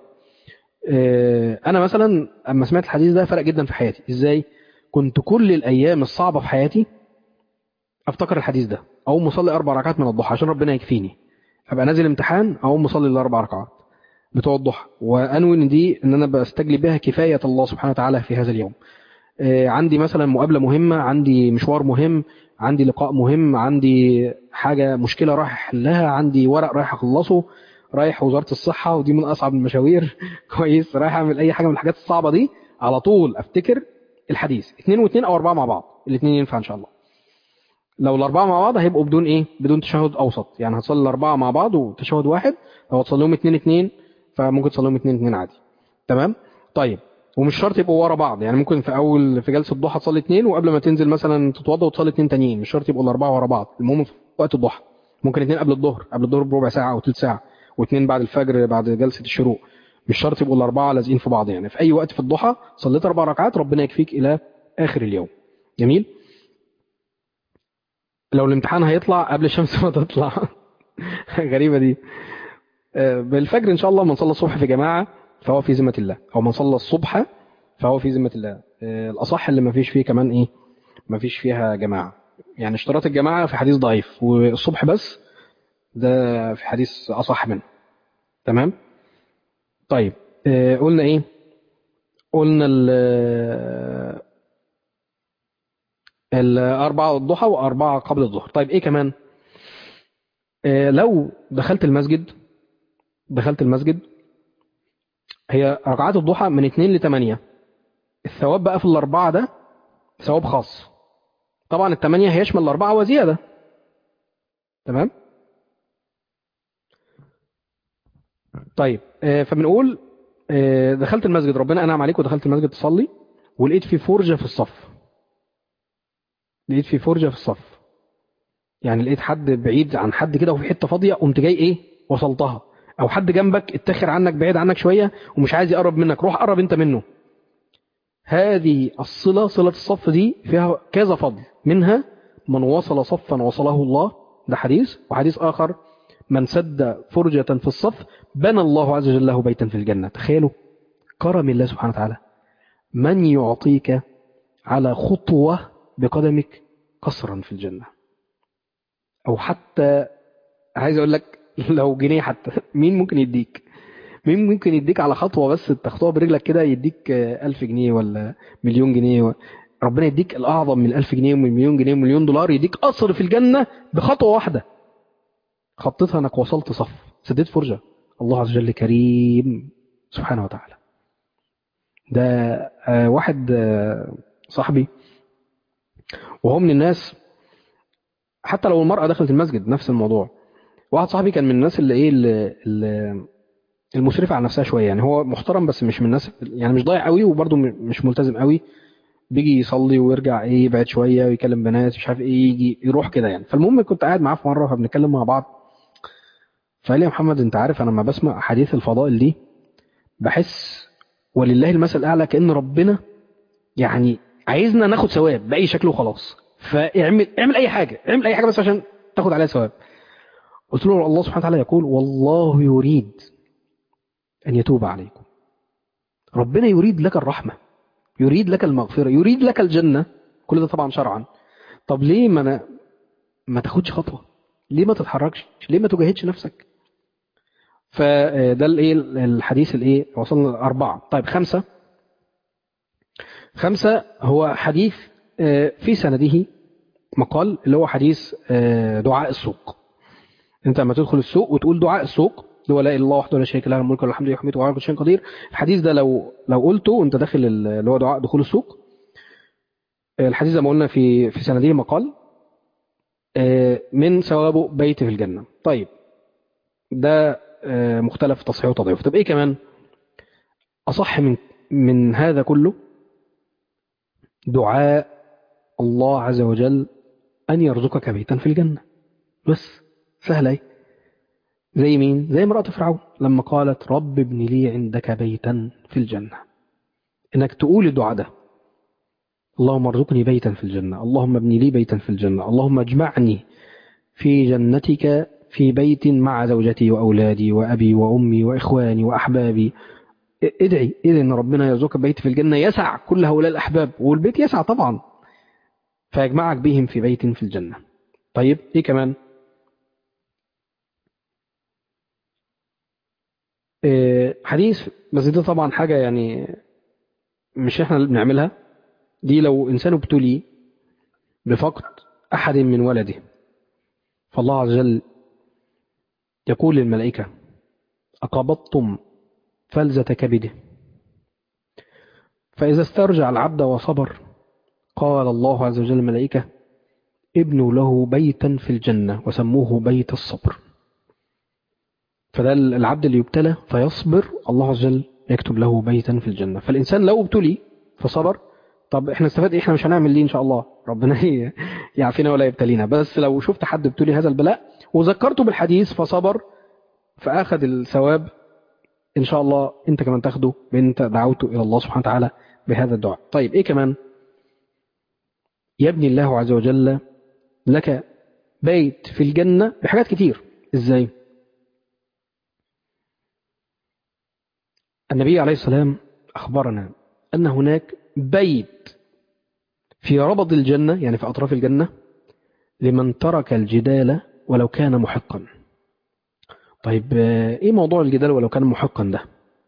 S1: اه أنا مثلا أما سمعت الحديث ده فرق جدا في حياتي إزاي كنت كل الأيام الصعبة في حياتي أفتكر الحديث ده أقوم مصلي أربع ركعات من الضحى عشان ربنا يكفيني أبقى نازل امتحان أقوم مصلي الأربع ركعات بتوع الضحى وأنوي إن دي إن أنا بستجلب بها كفاية الله سبحانه وتعالى في هذا اليوم اه عندي مثلا مقابلة مهمة عندي مشوار مهم عندي لقاء مهم عندي حاجة مشكلة رايح أحلها عندي ورق رايح أخلصه رايح وزارة الصحة ودي من أصعب المشاوير كويس رايح أعمل أي حاجة من الحاجات الصعبة دي على طول أفتكر الحديث اثنين واثنين أو أربعة مع بعض الاثنين ينفع إن شاء الله لو الأربعة مع بعض هيبقوا بدون إيه بدون تشهد أوسط يعني هتصلي الأربعة مع بعض وتشهد واحد لو هتصليهم اثنين اثنين فممكن تصليهم اثنين اثنين عادي تمام طيب ومش شرط يبقوا ورا بعض يعني ممكن في اول في جلسه الضحى تصلي اثنين وقبل ما تنزل مثلا تتوضى وتصلي اثنين تانيين مش شرط يبقوا الاربعه ورا بعض المهم في وقت الضحى ممكن اثنين قبل الظهر قبل الظهر بربع ساعه او ثلث ساعه واثنين بعد الفجر بعد جلسه الشروق مش شرط يبقوا الاربعه لازقين في بعض يعني في اي وقت في الضحى صليت اربع ركعات ربنا يكفيك الى اخر اليوم جميل لو الامتحان هيطلع قبل الشمس ما تطلع غريبه دي بالفجر ان شاء الله من صلى الصبح في جماعه فهو في ذمه الله او من صلى الصبح فهو في ذمه الله الاصح اللي ما فيش فيه كمان ايه ما فيش فيها جماعه يعني اشتراط الجماعه في حديث ضعيف والصبح بس ده في حديث اصح منه تمام طيب آه، قلنا ايه قلنا ال الأربعة الضحى وأربعة قبل الظهر طيب إيه كمان آه، لو دخلت المسجد دخلت المسجد هي ركعات الضحى من 2 ل 8 الثواب بقى في الأربعة ده ثواب خاص طبعا الثمانية هيشمل الأربعة وزيادة تمام طيب آه، فبنقول آه، دخلت المسجد ربنا أنعم عليك ودخلت المسجد تصلي ولقيت في فرجة في الصف لقيت في فرجة في الصف يعني لقيت حد بعيد عن حد كده وفي حتة فاضية قمت جاي ايه وصلتها او حد جنبك اتخر عنك بعيد عنك شوية ومش عايز يقرب منك روح قرب انت منه هذه الصلة صلة الصف دي فيها كذا فضل منها من وصل صفا وصله الله ده حديث وحديث آخر من سد فرجة في الصف بنى الله عز وجل له بيتا في الجنة تخيلوا كرم الله سبحانه وتعالى من يعطيك على خطوة بقدمك قصرا في الجنة أو حتى عايز أقول لك لو جنيه حتى مين ممكن يديك مين ممكن يديك على خطوة بس تخطوها برجلك كده يديك آه، ألف جنيه ولا مليون جنيه و... ربنا يديك الأعظم من ألف جنيه ومن مليون جنيه ومليون دولار يديك قصر في الجنة بخطوة واحدة خطتها انك وصلت صف سديت فرجة الله عز وجل كريم سبحانه وتعالى ده آه، واحد آه، صاحبي وهو من الناس حتى لو المرأة دخلت المسجد نفس الموضوع واحد صاحبي كان من الناس اللي ايه اللي, اللي المشرفة على نفسها شوية يعني هو محترم بس مش من الناس يعني مش ضايع قوي وبرضه م- مش ملتزم قوي بيجي يصلي ويرجع ايه يبعد شوية ويكلم بنات مش عارف ايه يجي يروح كده يعني فالمهم كنت قاعد معاه في مرة فبنتكلم مع بعض فقال لي يا محمد انت عارف انا لما بسمع احاديث الفضائل دي بحس ولله المثل الاعلى كأن ربنا يعني عايزنا ناخد ثواب بأي شكل وخلاص فاعمل اعمل اي حاجة اعمل اي حاجة بس عشان تاخد عليها ثواب قلت له الله سبحانه وتعالى يقول والله يريد أن يتوب عليكم ربنا يريد لك الرحمة يريد لك المغفرة يريد لك الجنة كل ده طبعا شرعا طب ليه ما أنا ما تاخدش خطوة ليه ما تتحركش ليه ما تجاهدش نفسك فده الايه الحديث الايه وصلنا أربعة طيب خمسة خمسة هو حديث آه، في سنده مقال اللي هو حديث آه، دعاء السوق انت لما تدخل السوق وتقول دعاء السوق اللي هو لا اله الا الله وحده لا شريك له الملك والحمد لله وحمده وعلى كل شيء قدير الحديث ده لو لو قلته وانت داخل ال- اللي هو دعاء دخول السوق الحديث زي ما قلنا في في سنده مقال آه، من ثوابه بيت في الجنه طيب ده آه، مختلف تصحيح وتضعيف طب ايه كمان اصح من من هذا كله دعاء الله عز وجل ان يرزقك بيتا في الجنه بس سهله ايه زي مين زي امرأة فرعون لما قالت رب ابن لي عندك بيتا في الجنة انك تقول الدعاء ده اللهم ارزقني بيتا في الجنة اللهم ابن لي بيتا في الجنة اللهم اجمعني في جنتك في بيت مع زوجتي وأولادي وأبي وأمي وإخواني وأحبابي ادعي ادعي ان ربنا يرزقك بيت في الجنة يسع كل هؤلاء الأحباب والبيت يسع طبعا فيجمعك بهم في بيت في الجنة طيب ايه كمان إيه، حديث بس ده طبعا حاجة يعني مش احنا اللي بنعملها دي لو إنسان ابتلي بفقد أحد من ولده فالله عز وجل يقول للملائكة أقبضتم فلذة كبده فإذا استرجع العبد وصبر قال الله عز وجل الملائكة ابنوا له بيتا في الجنة وسموه بيت الصبر فده العبد اللي يبتلى فيصبر الله عز وجل يكتب له بيتا في الجنة فالإنسان لو ابتلي فصبر طب احنا استفاد ايه احنا مش هنعمل ليه ان شاء الله ربنا ي- يعافينا ولا يبتلينا بس لو شفت حد ابتلي هذا البلاء وذكرته بالحديث فصبر فاخذ الثواب ان شاء الله انت كمان تاخده بان انت دعوته الى الله سبحانه وتعالى بهذا الدعاء طيب ايه كمان يبني الله عز وجل لك بيت في الجنة بحاجات كتير ازاي النبي عليه السلام أخبرنا أن هناك بيت في ربض الجنة يعني في أطراف الجنة لمن ترك الجدال ولو كان محقا طيب آه، إيه موضوع الجدال ولو كان محقا ده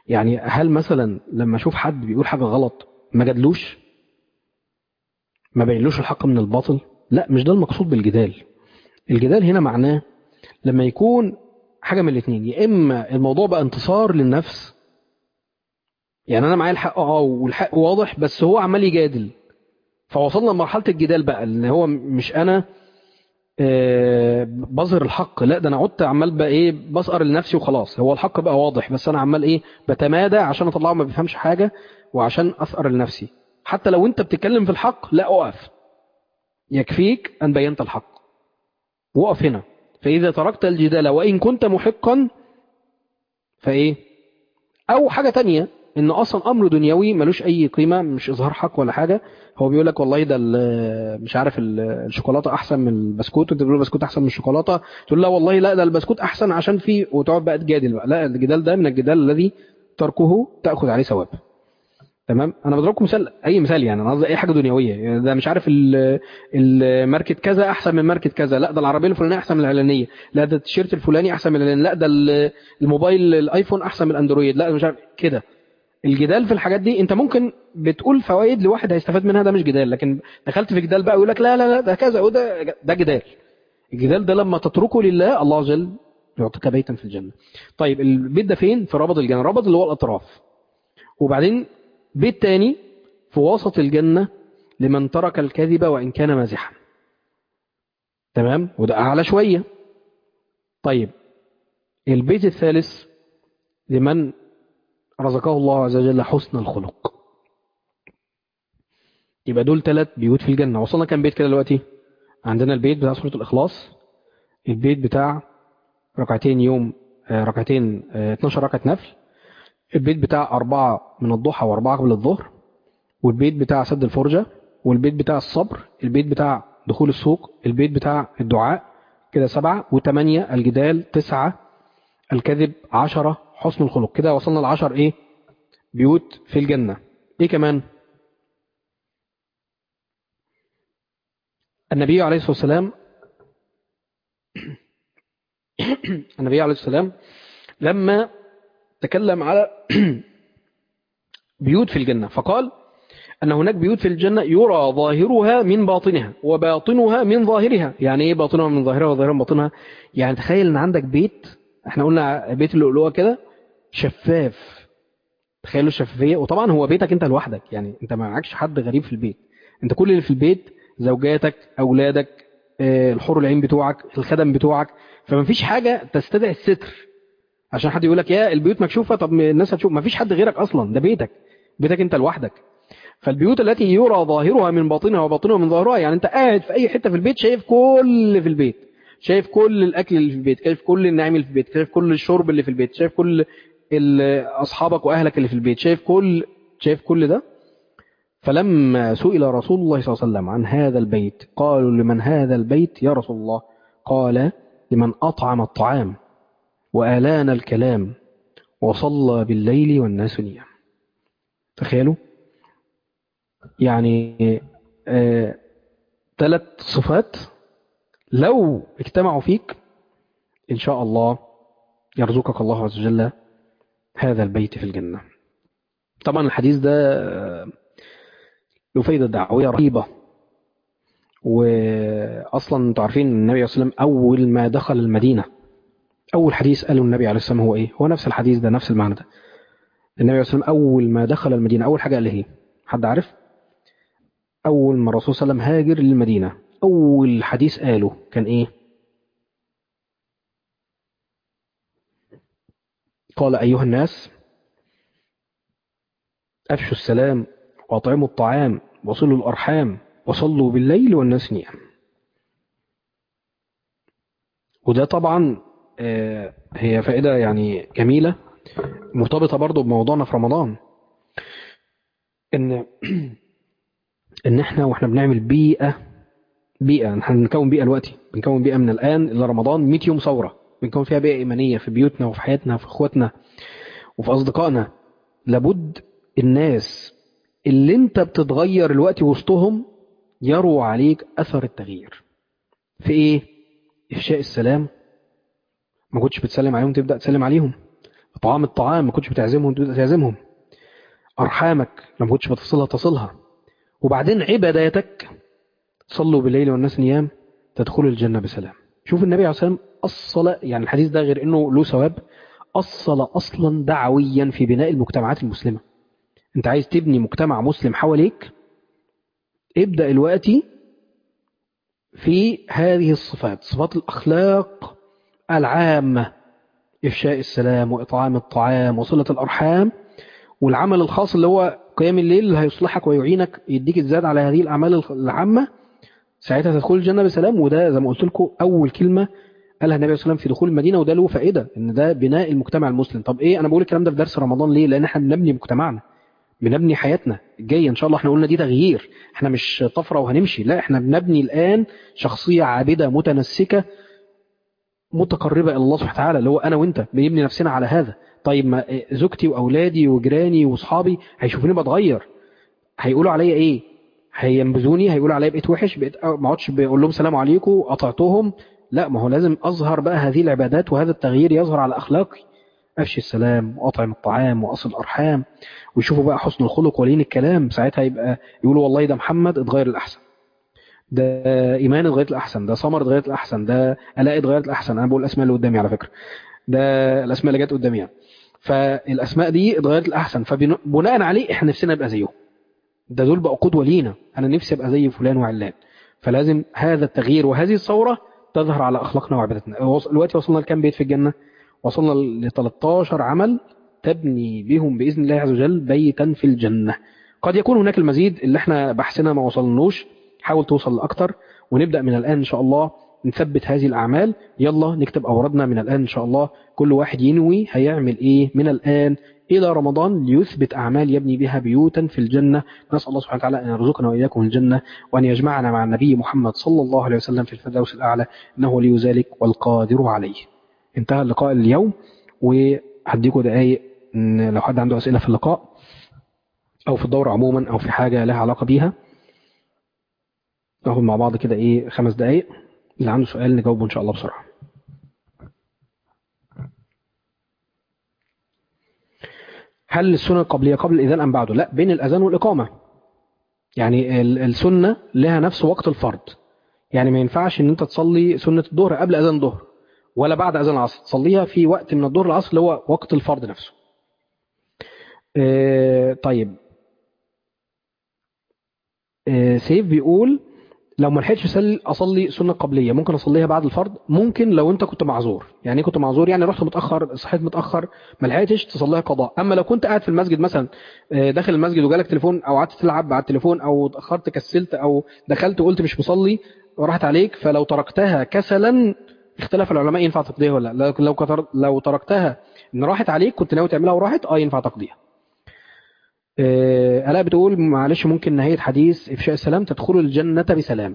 S1: يعني هل مثلا لما اشوف حد بيقول حاجه غلط ما جادلوش ما بينلوش الحق من الباطل لا مش ده المقصود بالجدال الجدال هنا معناه لما يكون حاجه من الاثنين يا اما الموضوع بقى انتصار للنفس يعني انا معايا الحق اه والحق واضح بس هو عمال يجادل فوصلنا لمرحله الجدال بقى ان هو مش انا آه، بظهر الحق لا ده انا عدت عمال بقى ايه بسقر لنفسي وخلاص هو الحق بقى واضح بس انا عمال ايه بتمادى عشان اطلعه ما بيفهمش حاجه وعشان اسقر لنفسي حتى لو انت بتتكلم في الحق لا اقف يكفيك ان بينت الحق وقف هنا فاذا تركت الجدال وان كنت محقا فايه او حاجه تانية ان اصلا امر دنيوي ملوش اي قيمه مش اظهار حق ولا حاجه هو بيقول لك والله ده ال- مش عارف ال- الشوكولاته احسن من البسكوت وانت بتقول البسكوت احسن من الشوكولاته تقول لا والله لا ده البسكوت احسن عشان فيه وتقعد بقى تجادل بقى لا الجدال ده من الجدال الذي تركه تاخذ عليه ثواب تمام انا بضربكم مثال اي مثال يعني انا قصدي اي حاجه دنيويه يعني ده مش عارف ال- الماركه كذا احسن من ماركه كذا لا ده العربيه الفلانيه احسن من الاعلانيه لا ده التيشيرت الفلاني احسن من الاعلاني لا ده ال- الموبايل الايفون احسن من الاندرويد لا مش عارف كده الجدال في الحاجات دي انت ممكن بتقول فوائد لواحد هيستفاد منها ده مش جدال لكن دخلت في جدال بقى يقول لك لا لا لا ده كذا وده ده جدال الجدال ده لما تتركه لله الله عز وجل يعطيك بيتا في الجنه طيب البيت ده فين في ربض الجنه ربض اللي هو الاطراف وبعدين بيت تاني في وسط الجنه لمن ترك الكذب وان كان مازحا تمام وده اعلى شويه طيب البيت الثالث لمن رزقه الله عز وجل حسن الخلق يبقى دول ثلاث بيوت في الجنة وصلنا كام بيت كده دلوقتي عندنا البيت بتاع سورة الإخلاص البيت بتاع ركعتين يوم آه، ركعتين آه، 12 ركعة نفل البيت بتاع أربعة من الضحى وأربعة قبل الظهر والبيت بتاع سد الفرجة والبيت بتاع الصبر البيت بتاع دخول السوق البيت بتاع الدعاء كده سبعة وثمانية الجدال تسعة الكذب عشرة حسن الخلق كده وصلنا لعشر ايه بيوت في الجنة ايه كمان النبي عليه الصلاة والسلام النبي عليه الصلاة والسلام لما تكلم على بيوت في الجنة فقال أن هناك بيوت في الجنة يرى ظاهرها من باطنها وباطنها من ظاهرها يعني إيه باطنها من ظاهرها وظاهرها من باطنها يعني تخيل أن عندك بيت احنا قلنا بيت اللؤلؤة كده شفاف تخيلوا الشفافية وطبعا هو بيتك انت لوحدك يعني انت ما معكش حد غريب في البيت انت كل اللي في البيت زوجاتك اولادك آه، الحور العين بتوعك الخدم بتوعك فما فيش حاجة تستدعي الستر عشان حد يقول لك يا البيوت مكشوفة طب الناس هتشوف ما فيش حد غيرك اصلا ده بيتك بيتك انت لوحدك فالبيوت التي يرى ظاهرها من باطنها وباطنها من ظاهرها يعني انت قاعد في اي حتة في البيت شايف كل اللي في البيت شايف كل الاكل اللي في البيت شايف كل النعيم اللي في البيت شايف كل الشرب اللي في البيت شايف كل ال- اصحابك واهلك اللي في البيت شايف كل شايف كل ده فلما سئل رسول الله صلى الله عليه وسلم عن هذا البيت قالوا لمن هذا البيت يا رسول الله قال لمن أطعم الطعام وآلان الكلام وصلى بالليل والناس نيام تخيلوا يعني آه ثلاث صفات لو اجتمعوا فيك إن شاء الله يرزقك الله عز وجل هذا البيت في الجنة طبعا الحديث ده آه، له فايدة دعوية رهيبة وأصلا انتوا عارفين إن النبي صلى الله عليه وسلم أول ما دخل المدينة أول حديث قاله النبي عليه الصلاة والسلام هو إيه؟ هو نفس الحديث ده نفس المعنى ده النبي عليه الصلاة والسلام أول ما دخل المدينة أول حاجة قال إيه؟ حد عارف؟ أول ما الرسول صلى الله عليه وسلم هاجر للمدينة أول حديث قاله كان إيه؟ قال أيها الناس أفشوا السلام وأطعموا الطعام وصلوا الأرحام وصلوا بالليل والناس نيام وده طبعا آه، هي فائدة يعني جميلة مرتبطة برضو بموضوعنا في رمضان ان ان احنا واحنا بنعمل بيئة بيئة احنا بنكون بيئة دلوقتي بنكون بيئة من الآن إلى رمضان 100 يوم ثورة بنكون فيها بيئة إيمانية في بيوتنا وفي حياتنا وفي إخواتنا وفي أصدقائنا لابد الناس اللي انت بتتغير الوقت وسطهم يروا عليك أثر التغيير في إيه؟ إفشاء السلام ما كنتش بتسلم عليهم تبدأ تسلم عليهم طعام الطعام ما كنتش بتعزمهم تعزمهم أرحامك لما كنتش بتصلها تصلها وبعدين عباداتك صلوا بالليل والناس نيام تدخل الجنة بسلام شوف النبي عليه الصلاة والسلام أصل يعني الحديث ده غير أنه له ثواب أصل أصلا دعويا في بناء المجتمعات المسلمة أنت عايز تبني مجتمع مسلم حواليك ابدأ دلوقتي في هذه الصفات صفات الأخلاق العامة إفشاء السلام وإطعام الطعام وصلة الأرحام والعمل الخاص اللي هو قيام الليل اللي هيصلحك ويعينك يديك الزاد على هذه الأعمال العامة ساعتها تدخل الجنة بسلام وده زي ما قلت لكم أول كلمة قالها النبي صلى الله عليه وسلم في دخول المدينة وده له فائدة إن ده بناء المجتمع المسلم طب إيه أنا بقول الكلام ده في درس رمضان ليه لأن إحنا بنبني مجتمعنا بنبني حياتنا الجاية إن شاء الله إحنا قلنا دي تغيير إحنا مش طفرة وهنمشي لا إحنا بنبني الآن شخصية عابدة متنسكة متقربة إلى الله سبحانه وتعالى اللي هو أنا وأنت بنبني نفسنا على هذا طيب ما زوجتي وأولادي وجيراني وأصحابي هيشوفوني بتغير هيقولوا عليا إيه هينبذوني هيقولوا عليا بقيت وحش بقيت ما اقعدش بقول لهم سلام عليكم قطعتهم لا ما هو لازم أظهر بقى هذه العبادات وهذا التغيير يظهر على أخلاقي أفشي السلام وأطعم الطعام وأصل الأرحام ويشوفوا بقى حسن الخلق ولين الكلام ساعتها يبقى يقولوا والله ده محمد اتغير الأحسن ده إيمان اتغيرت الأحسن ده سمر اتغيرت الأحسن ده ألاء اتغيرت الأحسن أنا بقول الأسماء اللي قدامي على فكرة ده الأسماء اللي جت قدامي يعني. فالأسماء دي اتغيرت الأحسن فبناء عليه إحنا نفسنا نبقى زيهم ده دول بقى قدوة لينا أنا نفسي أبقى زي فلان وعلان فلازم هذا التغيير وهذه الثورة تظهر على أخلاقنا وعبادتنا دلوقتي وصلنا لكام بيت في الجنة وصلنا ل 13 عمل تبني بهم بإذن الله عز وجل بيتا في الجنة قد يكون هناك المزيد اللي احنا بحثنا ما وصلنوش حاول توصل لأكتر ونبدأ من الآن إن شاء الله نثبت هذه الأعمال يلا نكتب أوردنا من الآن إن شاء الله كل واحد ينوي هيعمل إيه من الآن إلى رمضان ليثبت أعمال يبني بها بيوتا في الجنة نسأل الله سبحانه وتعالى أن يرزقنا وإياكم الجنة وأن يجمعنا مع النبي محمد صلى الله عليه وسلم في الفردوس الأعلى إنه ولي ذلك والقادر عليه انتهى اللقاء اليوم وهديكم دقايق لو حد عنده أسئلة في اللقاء أو في الدورة عموما أو في حاجة لها علاقة بيها ناخد مع بعض كده إيه خمس دقايق اللي عنده سؤال نجاوبه إن شاء الله بسرعة هل السنة القبلية قبل الإذان أم بعده لا بين الأذان والإقامة يعني السنة لها نفس وقت الفرض يعني ما ينفعش ان انت تصلي سنة الظهر قبل أذان الظهر ولا بعد أذان العصر تصليها في وقت من الظهر العصر اللي هو وقت الفرض نفسه اه طيب اه سيف بيقول لو ما لحقتش اصلي سنه قبليه ممكن اصليها بعد الفرض ممكن لو انت كنت معذور يعني ايه كنت معذور يعني رحت متاخر صحيت متاخر ما لحقتش تصليها قضاء اما لو كنت قاعد في المسجد مثلا داخل المسجد وجالك تليفون او قعدت تلعب على التليفون او اتاخرت كسلت او دخلت وقلت مش مصلي وراحت عليك فلو تركتها كسلا اختلف العلماء ينفع تقضيها ولا لا لو كتر لو تركتها ان راحت عليك كنت ناوي تعملها وراحت اه ينفع تقضيها ألا بتقول معلش ممكن نهاية حديث إفشاء السلام تدخل الجنة بسلام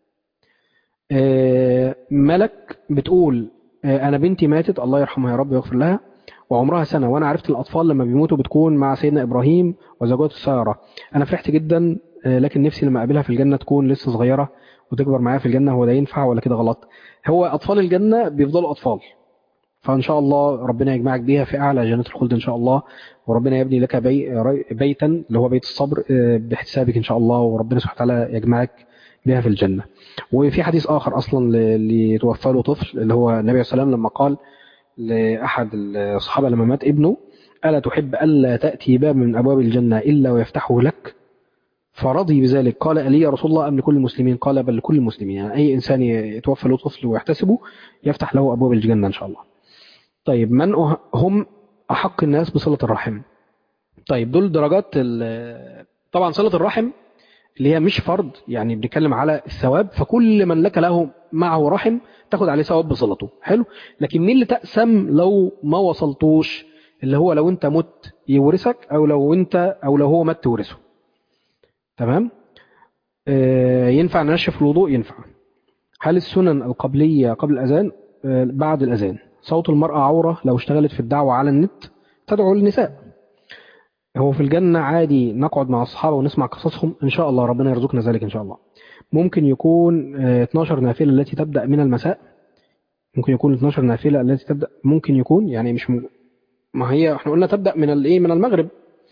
S1: ملك بتقول أنا بنتي ماتت الله يرحمها يا رب ويغفر لها وعمرها سنة وأنا عرفت الأطفال لما بيموتوا بتكون مع سيدنا إبراهيم وزوجته سارة أنا فرحت جدا لكن نفسي لما أقابلها في الجنة تكون لسه صغيرة وتكبر معايا في الجنة هو ده ينفع ولا كده غلط هو أطفال الجنة بيفضلوا أطفال فإن شاء الله ربنا يجمعك بيها في أعلى جنة الخلد إن شاء الله وربنا يبني لك بي بيتا اللي هو بيت الصبر باحتسابك إن شاء الله وربنا سبحانه وتعالى يجمعك بها في الجنة وفي حديث آخر أصلا اللي توفى له طفل اللي هو النبي صلى الله عليه وسلم لما قال لأحد الصحابة لما مات ابنه ألا تحب ألا تأتي باب من أبواب الجنة إلا ويفتحه لك فرضي بذلك قال ألي يا رسول الله أم لكل المسلمين قال بل لكل المسلمين يعني أي إنسان يتوفى له طفل ويحتسبه يفتح له أبواب الجنة إن شاء الله طيب من هم أحق الناس بصلة الرحم طيب دول درجات طبعا صلة الرحم اللي هي مش فرض يعني بنتكلم على الثواب فكل من لك له معه رحم تاخد عليه ثواب بصلته حلو لكن مين اللي تقسم لو ما وصلتوش اللي هو لو انت مت يورثك او لو انت او لو هو مات تورثه تمام آه ينفع ننشف الوضوء ينفع هل السنن القبلية قبل الأذان آه بعد الأذان صوت المرأة عورة لو اشتغلت في الدعوة على النت تدعو النساء هو في الجنة عادي نقعد مع الصحابة ونسمع قصصهم إن شاء الله ربنا يرزقنا ذلك إن شاء الله ممكن يكون 12 نافلة التي تبدأ من المساء ممكن يكون 12 نافلة التي تبدأ ممكن يكون يعني مش م... ما هي احنا قلنا تبدأ من الايه من المغرب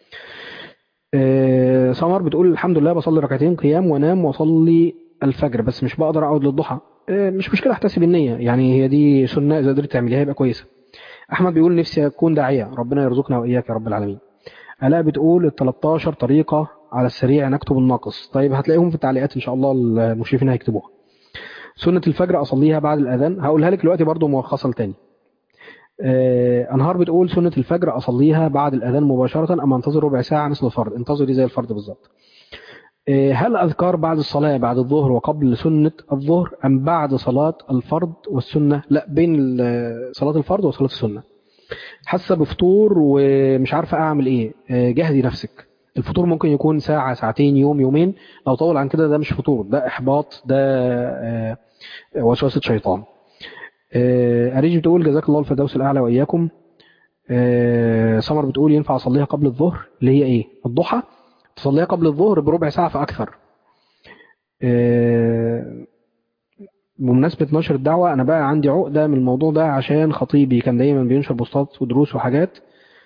S1: آه، سمر بتقول الحمد لله بصلي ركعتين قيام وانام واصلي الفجر بس مش بقدر اقعد للضحى آه، مش مشكله احتسب النيه يعني هي دي سنه اذا قدرت تعمليها يبقى كويسه احمد بيقول نفسي اكون داعيه ربنا يرزقنا واياك يا رب العالمين الاء بتقول ال 13 طريقه على السريع نكتب الناقص طيب هتلاقيهم في التعليقات ان شاء الله المشرفين هيكتبوها سنه الفجر اصليها بعد الاذان هقولها لك دلوقتي برضو ملخصه تاني آه، انهار بتقول سنه الفجر اصليها بعد الاذان مباشره ام انتظر ربع ساعه مثل الفرض انتظري زي الفرض بالظبط آه، هل أذكار بعد الصلاة بعد الظهر وقبل سنة الظهر أم بعد صلاة الفرض والسنة لا بين ال- صلاة الفرض وصلاة السنة حاسة بفطور ومش عارفة أعمل إيه آه، جهدي نفسك الفطور ممكن يكون ساعة ساعتين يوم يومين لو طول عن كده ده مش فطور ده إحباط ده آه، وسوسة شيطان آه، أريج بتقول جزاك الله الفردوس الأعلى وإياكم آه، سمر بتقول ينفع أصليها قبل الظهر اللي هي إيه الضحى تصليها قبل الظهر بربع ساعة فأكثر آه، بمناسبة نشر الدعوة أنا بقى عندي عقدة من الموضوع ده عشان خطيبي كان دايما بينشر بوستات ودروس وحاجات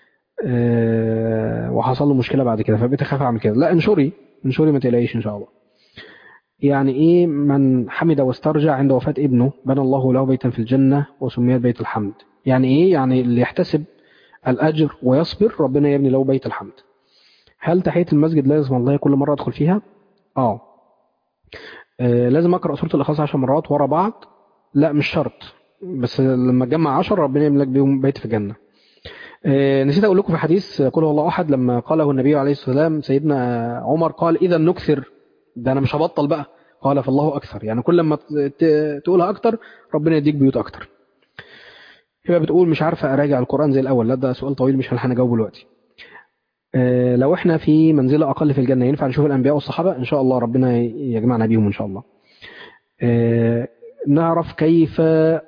S1: آه، وحصل له مشكلة بعد كده فبقيت أخاف أعمل كده لا انشري انشري ما تقلقيش إن شاء الله يعني إيه من حمد واسترجع عند وفاة ابنه بنى الله له بيتا في الجنة وسميت بيت الحمد يعني إيه يعني اللي يحتسب الأجر ويصبر ربنا يبني له بيت الحمد هل تحية المسجد لازم الله كل مرة أدخل فيها؟ آه آه، لازم أقرأ سورة الإخلاص عشر مرات ورا بعض؟ لا مش شرط بس لما تجمع عشر ربنا يملك بيهم بيت في الجنة آه، نسيت أقول لكم في حديث قل هو الله أحد لما قاله النبي عليه الصلاة والسلام سيدنا عمر قال إذا نكثر ده أنا مش هبطل بقى قال فالله أكثر يعني كل ما ت- ت- تقولها أكتر ربنا يديك بيوت أكتر هي بتقول مش عارفة أراجع القرآن زي الأول لا ده سؤال طويل مش هنلحق نجاوبه دلوقتي آه، لو احنا في منزلة أقل في الجنة ينفع نشوف الأنبياء والصحابة إن شاء الله ربنا يجمعنا بيهم إن شاء الله آه، نعرف كيف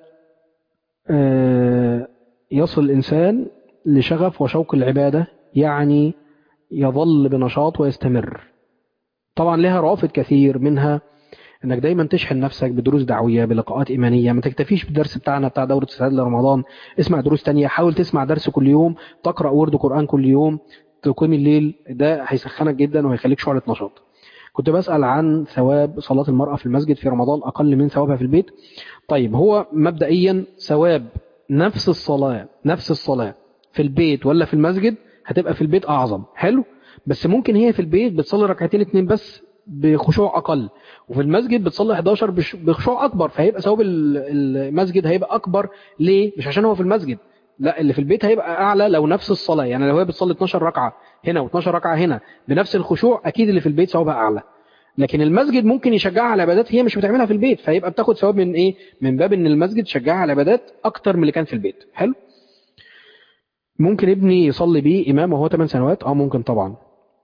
S1: آه، يصل الإنسان لشغف وشوق العبادة يعني يظل بنشاط ويستمر طبعا لها روافد كثير منها انك دايما تشحن نفسك بدروس دعويه بلقاءات ايمانيه ما تكتفيش بالدرس بتاعنا بتاع دوره استعداد لرمضان اسمع دروس تانية حاول تسمع درس كل يوم تقرا ورد قران كل يوم تقيم الليل ده هيسخنك جدا وهيخليك شعله نشاط كنت بسال عن ثواب صلاه المراه في المسجد في رمضان اقل من ثوابها في البيت طيب هو مبدئيا ثواب نفس الصلاه نفس الصلاه في البيت ولا في المسجد هتبقى في البيت اعظم حلو بس ممكن هي في البيت بتصلي ركعتين اتنين بس بخشوع اقل وفي المسجد بتصلي 11 بش- بخشوع اكبر فهيبقى ثواب ال- المسجد هيبقى اكبر ليه مش عشان هو في المسجد لا اللي في البيت هيبقى اعلى لو نفس الصلاه يعني لو هي بتصلي 12 ركعه هنا و12 ركعه هنا بنفس الخشوع اكيد اللي في البيت ثوابها اعلى لكن المسجد ممكن يشجعها على عبادات هي مش بتعملها في البيت فيبقى بتاخد ثواب من ايه من باب ان المسجد شجعها على عبادات اكتر من اللي كان في البيت حلو ممكن ابني يصلي بيه امام وهو 8 سنوات اه ممكن طبعا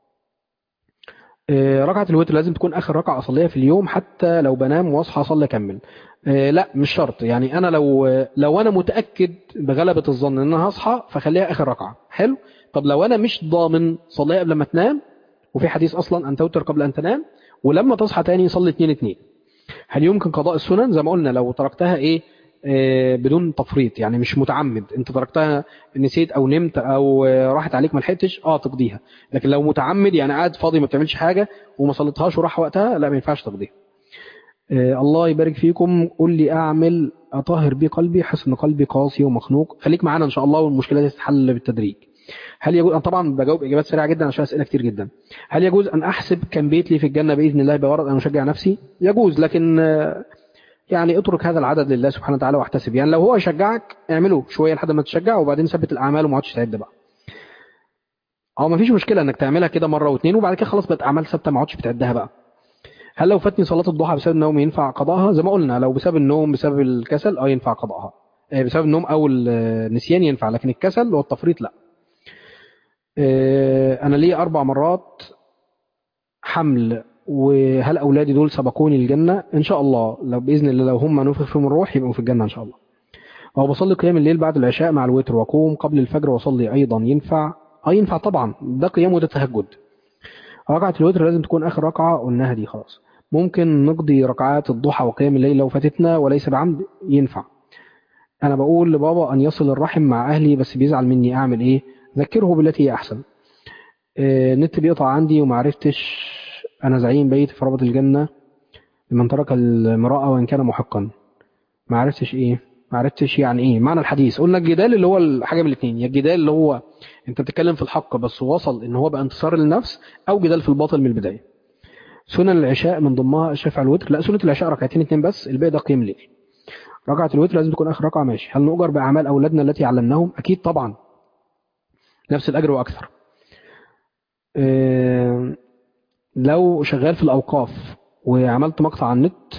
S1: آه، ركعة الوتر لازم تكون آخر ركعة أصليها في اليوم حتى لو بنام وأصحى أصلي أكمل. آه، لا مش شرط يعني أنا لو لو أنا متأكد بغلبة الظن إن أنا هصحى فخليها آخر ركعة. حلو؟ طب لو أنا مش ضامن صليها قبل ما تنام وفي حديث أصلا أن توتر قبل أن تنام ولما تصحى تاني صلي اتنين اتنين. هل يمكن قضاء السنن زي ما قلنا لو تركتها إيه آه، بدون تفريط يعني مش متعمد انت تركتها نسيت او نمت او آه، راحت عليك ما لحقتش اه تقضيها لكن لو متعمد يعني قاعد فاضي ما بتعملش حاجه وما صليتهاش وراح وقتها لا ما ينفعش تقضيها آه، الله يبارك فيكم قول لي اعمل اطهر بيه قلبي حس ان قلبي قاسي ومخنوق خليك معانا ان شاء الله والمشكله دي تتحل بالتدريج هل يجوز انا طبعا بجاوب اجابات سريعه جدا عشان اسئله كتير جدا هل يجوز ان احسب كم بيت لي في الجنه باذن الله بغرض ان اشجع نفسي يجوز لكن آه، يعني اترك هذا العدد لله سبحانه وتعالى واحتسب يعني لو هو يشجعك اعمله شويه لحد ما تشجع وبعدين ثبت الاعمال وما عادش تعد بقى هو ما فيش مشكله انك تعملها كده مره واثنين وبعد كده خلاص بقت اعمال ثابته ما عادش بتعدها بقى هل لو فاتني صلاه الضحى بسبب النوم ينفع قضاءها زي ما قلنا لو بسبب النوم بسبب الكسل اه ينفع قضاءها آه، بسبب النوم او النسيان ينفع لكن الكسل والتفريط لا آه، انا لي اربع مرات حمل وهل اولادي دول سبقوني الجنه ان شاء الله لو باذن الله لو هم نفخ فيهم الروح يبقوا في الجنه ان شاء الله وهو بصلي قيام الليل بعد العشاء مع الوتر واقوم قبل الفجر واصلي ايضا ينفع اه ينفع طبعا ده قيام وده تهجد ركعه الوتر لازم تكون اخر ركعه قلناها دي خلاص ممكن نقضي ركعات الضحى وقيام الليل لو فاتتنا وليس بعمد ينفع انا بقول لبابا ان يصل الرحم مع اهلي بس بيزعل مني اعمل ايه ذكره بالتي هي احسن آه، النت بيقطع عندي ومعرفتش انا زعيم بيت في ربط الجنة لمن ترك المراءة وان كان محقا معرفتش ايه معرفتش يعني ايه معنى الحديث قلنا الجدال اللي هو الحاجة من الاثنين يا الجدال اللي هو انت بتتكلم في الحق بس وصل ان هو بقى انتصار للنفس او جدال في الباطل من البداية سنن العشاء من ضمنها الشفع الوتر لا سنة العشاء ركعتين اتنين بس الباقي ده قيام ليل ركعة الوتر لازم تكون آخر ركعة ماشي هل نؤجر بأعمال أولادنا التي علمناهم أكيد طبعا نفس الأجر وأكثر آه، لو شغال في الأوقاف وعملت مقطع على النت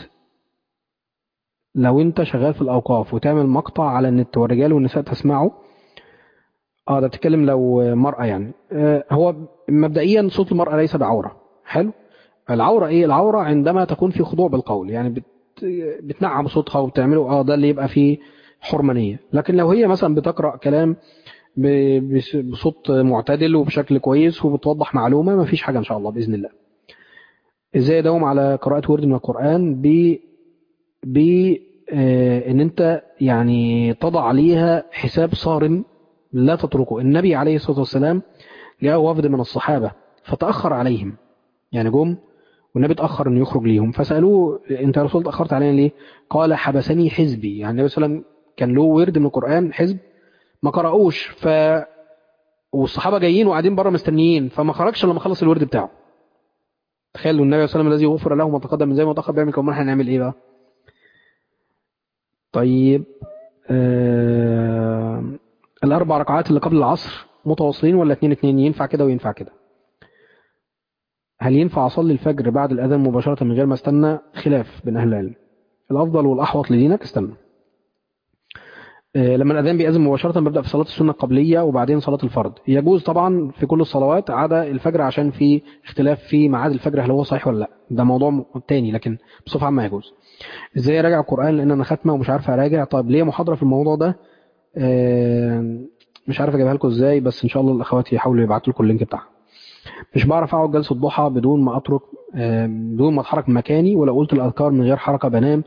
S1: لو انت شغال في الأوقاف وتعمل مقطع على النت والرجال والنساء تسمعه اه ده بتتكلم لو مرأة يعني آه، هو مبدئيا صوت المرأة ليس بعورة حلو العورة ايه العورة عندما تكون في خضوع بالقول يعني بت بتنعم صوتها وبتعمله اه ده اللي يبقى فيه حرمانية لكن لو هي مثلا بتقرأ كلام ب- بس- بصوت معتدل وبشكل كويس وبتوضح معلومة ما فيش حاجة ان شاء الله بإذن الله ازاي اداوم على قراءة ورد من القرآن ب ب آه، ان انت يعني تضع عليها حساب صارم لا تتركه النبي عليه الصلاة والسلام جاء وفد من الصحابة فتأخر عليهم يعني جم والنبي اتأخر انه يخرج ليهم فسألوه انت يا رسول الله اتأخرت علينا ليه قال حبسني حزبي يعني النبي صلى الله عليه وسلم كان له ورد من القرآن حزب ما قرأوش ف والصحابة جايين وقاعدين بره مستنيين فما خرجش إلا لما خلص الورد بتاعه تخيلوا النبي صلى الله عليه وسلم الذي غفر له ما تقدم من زي ما تأخر بيعمل كمان احنا هنعمل ايه بقى طيب آه... الأربع ركعات اللي قبل العصر متواصلين ولا اتنين اتنين ينفع كده وينفع كده هل ينفع أصلي الفجر بعد الأذان مباشرة من غير ما استنى خلاف بين أهل العلم الأفضل والأحوط لدينك استنى آه، لما الأذان بيأذن مباشرة ببدأ في صلاة السنة القبلية وبعدين صلاة الفرض يجوز طبعا في كل الصلوات عدا الفجر عشان في اختلاف في ميعاد الفجر هل هو صحيح ولا لا ده موضوع م- تاني لكن بصفة عامة يجوز ازاي اراجع القرآن لان انا ختمة ومش عارف اراجع طيب ليه محاضرة في الموضوع ده آه، مش عارف اجيبها لكم ازاي بس ان شاء الله الاخوات يحاولوا يبعتوا لكم اللينك بتاعها مش بعرف اقعد جلسة ضحى بدون ما اترك آه، بدون ما اتحرك من مكاني ولو قلت الاذكار من غير حركة بنام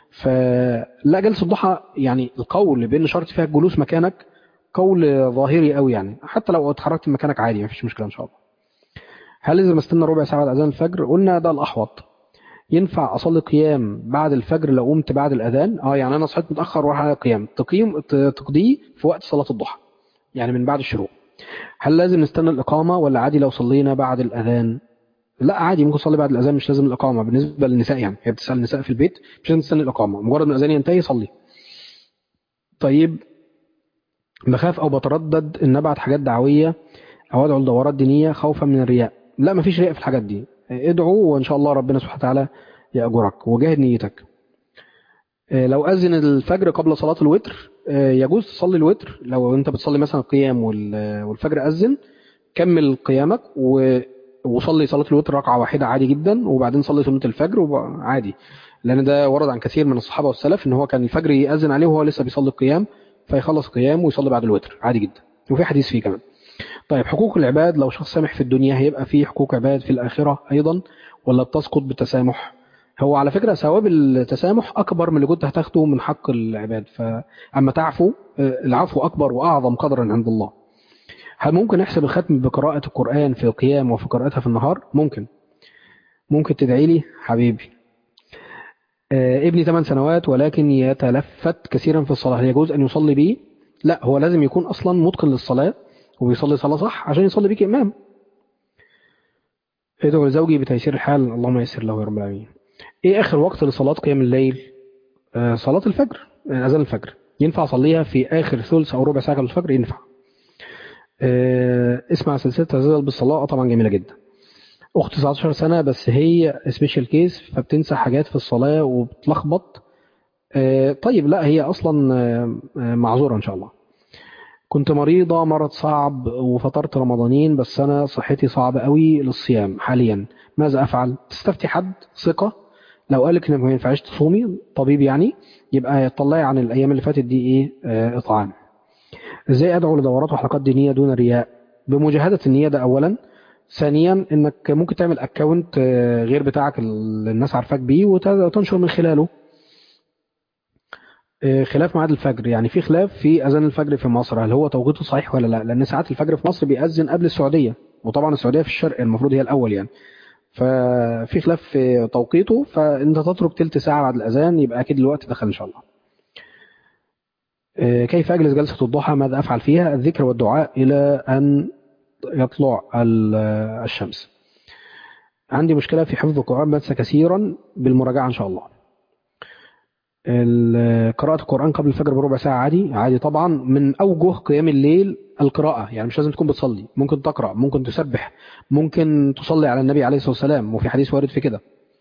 S1: فلا جلسة ضحى يعني القول بان شرط فيها الجلوس مكانك قول ظاهري قوي يعني حتى لو اتحركت من مكانك عادي مفيش مشكلة ان شاء الله هل لازم استنى ربع ساعة بعد اذان الفجر قلنا ده الاحوط ينفع اصلي قيام بعد الفجر لو قمت بعد الاذان اه يعني انا صحيت متاخر واروح على قيام تقيم ت- تقضيه في وقت صلاه الضحى يعني من بعد الشروق هل لازم نستنى الاقامه ولا عادي لو صلينا بعد الاذان لا عادي ممكن تصلي بعد الاذان مش لازم الاقامه بالنسبه للنساء يعني هي بتسال النساء في البيت مش لازم تستنى الاقامه مجرد ما الاذان ينتهي صلي طيب بخاف او بتردد ان ابعت حاجات دعويه او ادعو لدورات دينيه خوفا من الرياء لا مفيش رياء في الحاجات دي ادعو وان شاء الله ربنا سبحانه وتعالى يأجرك وجاهد نيتك آه، لو أذن الفجر قبل صلاة الوتر آه، يجوز تصلي الوتر لو أنت بتصلي مثلا قيام وال- والفجر أذن كمل قيامك و- وصلي صلاة الوتر ركعة واحدة عادي جدا وبعدين صلي سنة الفجر وب- عادي لأن ده ورد عن كثير من الصحابة والسلف إن هو كان الفجر يأذن عليه وهو لسه بيصلي القيام فيخلص قيام ويصلي بعد الوتر عادي جدا وفي حديث فيه كمان طيب حقوق العباد لو شخص سامح في الدنيا هيبقى فيه حقوق عباد في الآخرة أيضا ولا بتسقط بالتسامح هو على فكرة ثواب التسامح أكبر من اللي كنت هتاخده من حق العباد فأما تعفو آه، العفو أكبر وأعظم قدرا عند الله هل ممكن نحسب الختم بقراءة القرآن في القيام وفي قراءتها في النهار؟ ممكن ممكن تدعي لي حبيبي آه، ابني 8 سنوات ولكن يتلفت كثيرا في الصلاة هل يجوز أن يصلي بي؟ لا هو لازم يكون أصلا متقن للصلاة وبيصلي صلاة صح عشان يصلي بيك إمام ادعو لزوجي بتيسير الحال اللهم يسر له يا رب العالمين ايه اخر وقت لصلاة قيام الليل آه صلاة الفجر آه، اذان الفجر ينفع اصليها في اخر ثلث او ربع ساعة قبل الفجر ينفع آه اسمع سلسلة تزال بالصلاة آه، طبعا جميلة جدا اختي 19 سنة بس هي سبيشال كيس فبتنسى حاجات في الصلاة وبتلخبط آه طيب لا هي اصلا آه، آه، معذورة ان شاء الله كنت مريضة مرض صعب وفطرت رمضانين بس أنا صحتي صعبة قوي للصيام حاليا ماذا أفعل؟ تستفتي حد ثقة لو قالك إنك ما ينفعش تصومي طبيب يعني يبقى طلعي عن الأيام اللي فاتت دي إيه آه إطعام إزاي أدعو لدورات وحلقات دينية دون رياء بمجاهدة النية ده أولا ثانيا إنك ممكن تعمل أكونت غير بتاعك اللي الناس عارفاك بيه وت- وتنشر من خلاله آه، خلاف ميعاد الفجر يعني في خلاف في اذان الفجر في مصر هل هو توقيته صحيح ولا لا لان ساعات الفجر في مصر بيأذن قبل السعوديه وطبعا السعوديه في الشرق المفروض هي الاول يعني ففي خلاف في توقيته فانت تترك تلت ساعه بعد الاذان يبقى اكيد الوقت دخل ان شاء الله آه، كيف اجلس جلسه الضحى ماذا افعل فيها الذكر والدعاء الى ان يطلع ال- الشمس عندي مشكله في حفظ القران بنسى كثيرا بالمراجعه ان شاء الله ال- قراءة القرآن قبل الفجر بربع ساعة عادي عادي طبعا من أوجه قيام الليل القراءة يعني مش لازم تكون بتصلي ممكن تقرأ ممكن تسبح ممكن تصلي على النبي عليه الصلاة والسلام وفي حديث وارد في كده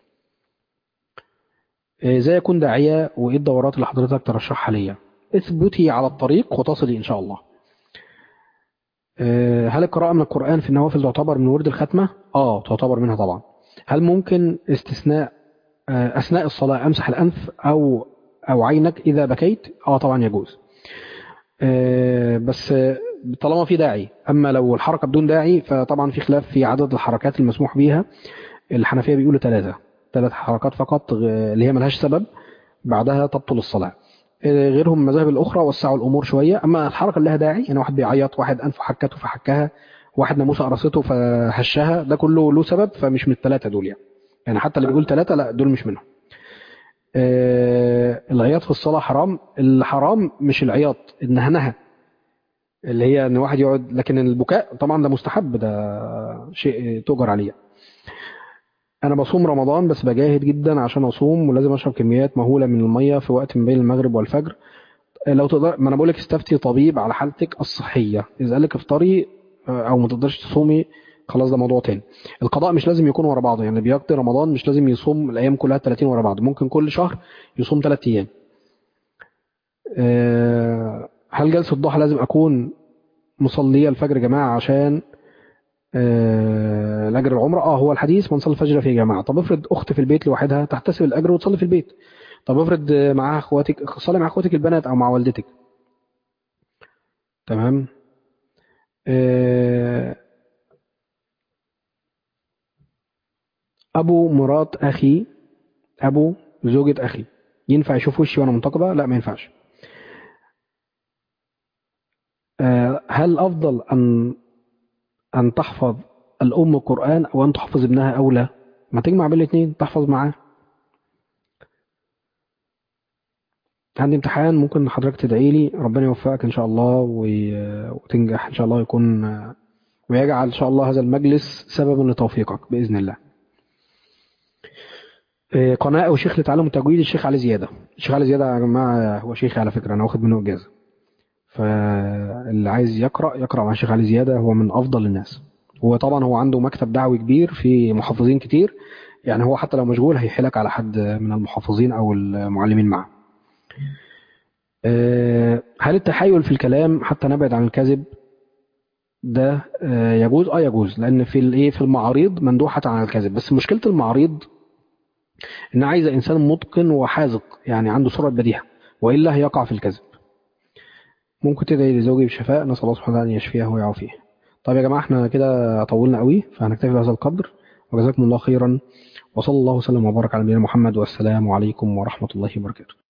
S1: إيه، ازاي اكون داعية وايه الدورات اللي حضرتك ترشحها ليا اثبتي على الطريق وتصلي ان شاء الله إيه، هل القراءة من القرآن في النوافل تعتبر من ورد الختمة اه تعتبر منها طبعا هل ممكن استثناء آه، اثناء الصلاة امسح الانف او او عينك اذا بكيت اه طبعا يجوز آه، بس آه، طالما في داعي اما لو الحركه بدون داعي فطبعا في خلاف في عدد الحركات المسموح بيها الحنفيه بيقولوا ثلاثه ثلاث حركات فقط آه، اللي هي ملهاش سبب بعدها تبطل الصلاه آه، غيرهم المذاهب الاخرى وسعوا الامور شويه اما الحركه اللي لها داعي يعني واحد بيعيط واحد انفه حكته فحكها واحد ناموسه قرصته فهشها ده كله له سبب فمش من الثلاثه دول يعني يعني حتى اللي بيقول ثلاثه لا دول مش منهم آه، العياط في الصلاة حرام الحرام مش العياط النهنهة اللي هي ان واحد يقعد لكن البكاء طبعا ده مستحب ده شيء تؤجر عليه انا بصوم رمضان بس بجاهد جدا عشان اصوم ولازم اشرب كميات مهولة من المية في وقت ما بين المغرب والفجر آه، لو تقدر ما انا بقول لك استفتي طبيب على حالتك الصحية اذا قال لك افطري آه، او ما تقدرش تصومي خلاص ده موضوع تاني القضاء مش لازم يكون ورا بعضه يعني اللي بيقضي رمضان مش لازم يصوم الايام كلها 30 ورا بعض ممكن كل شهر يصوم 3 ايام آه، هل جلسة الضحى لازم اكون مصلية الفجر جماعة عشان آه، الاجر العمرة اه هو الحديث من صلى الفجر في جماعة طب افرض اخت في البيت لوحدها تحتسب الاجر وتصلي في البيت طب افرض آه، معاها اخواتك صلي مع اخواتك البنات او مع والدتك تمام آه، ابو مرات اخي ابو زوجة اخي ينفع يشوف وشي وانا منتقبة لا ما ينفعش آه، هل افضل ان ان تحفظ الام القرآن او ان تحفظ ابنها او لا ما تجمع بين الاثنين تحفظ معاه عندي امتحان ممكن حضرتك تدعي لي ربنا يوفقك ان شاء الله و- وتنجح ان شاء الله يكون ويجعل ان شاء الله هذا المجلس سببا لتوفيقك باذن الله آه، قناة أو شيخ لتعلم التجويد الشيخ علي زيادة الشيخ علي زيادة يا جماعة هو شيخي على فكرة أنا واخد منه إجازة فاللي عايز يقرأ يقرأ مع الشيخ علي زيادة هو من أفضل الناس هو طبعا هو عنده مكتب دعوي كبير في محافظين كتير يعني هو حتى لو مشغول هيحيلك على حد من المحافظين أو المعلمين معه آه، هل التحيل في الكلام حتى نبعد عن الكذب ده آه، يجوز اه يجوز لان في الايه في المعاريض مندوحه عن الكذب بس مشكله المعاريض ان عايزه انسان متقن وحاذق يعني عنده سرعه بديهه والا هيقع في الكذب ممكن تدعي لزوجي بشفاء نسال الله سبحانه وتعالى ان يشفيه ويعافيه طيب يا جماعه احنا كده طولنا قوي فهنكتفي بهذا القدر وجزاكم الله خيرا وصلى الله وسلم وبارك على نبينا محمد والسلام عليكم ورحمه الله وبركاته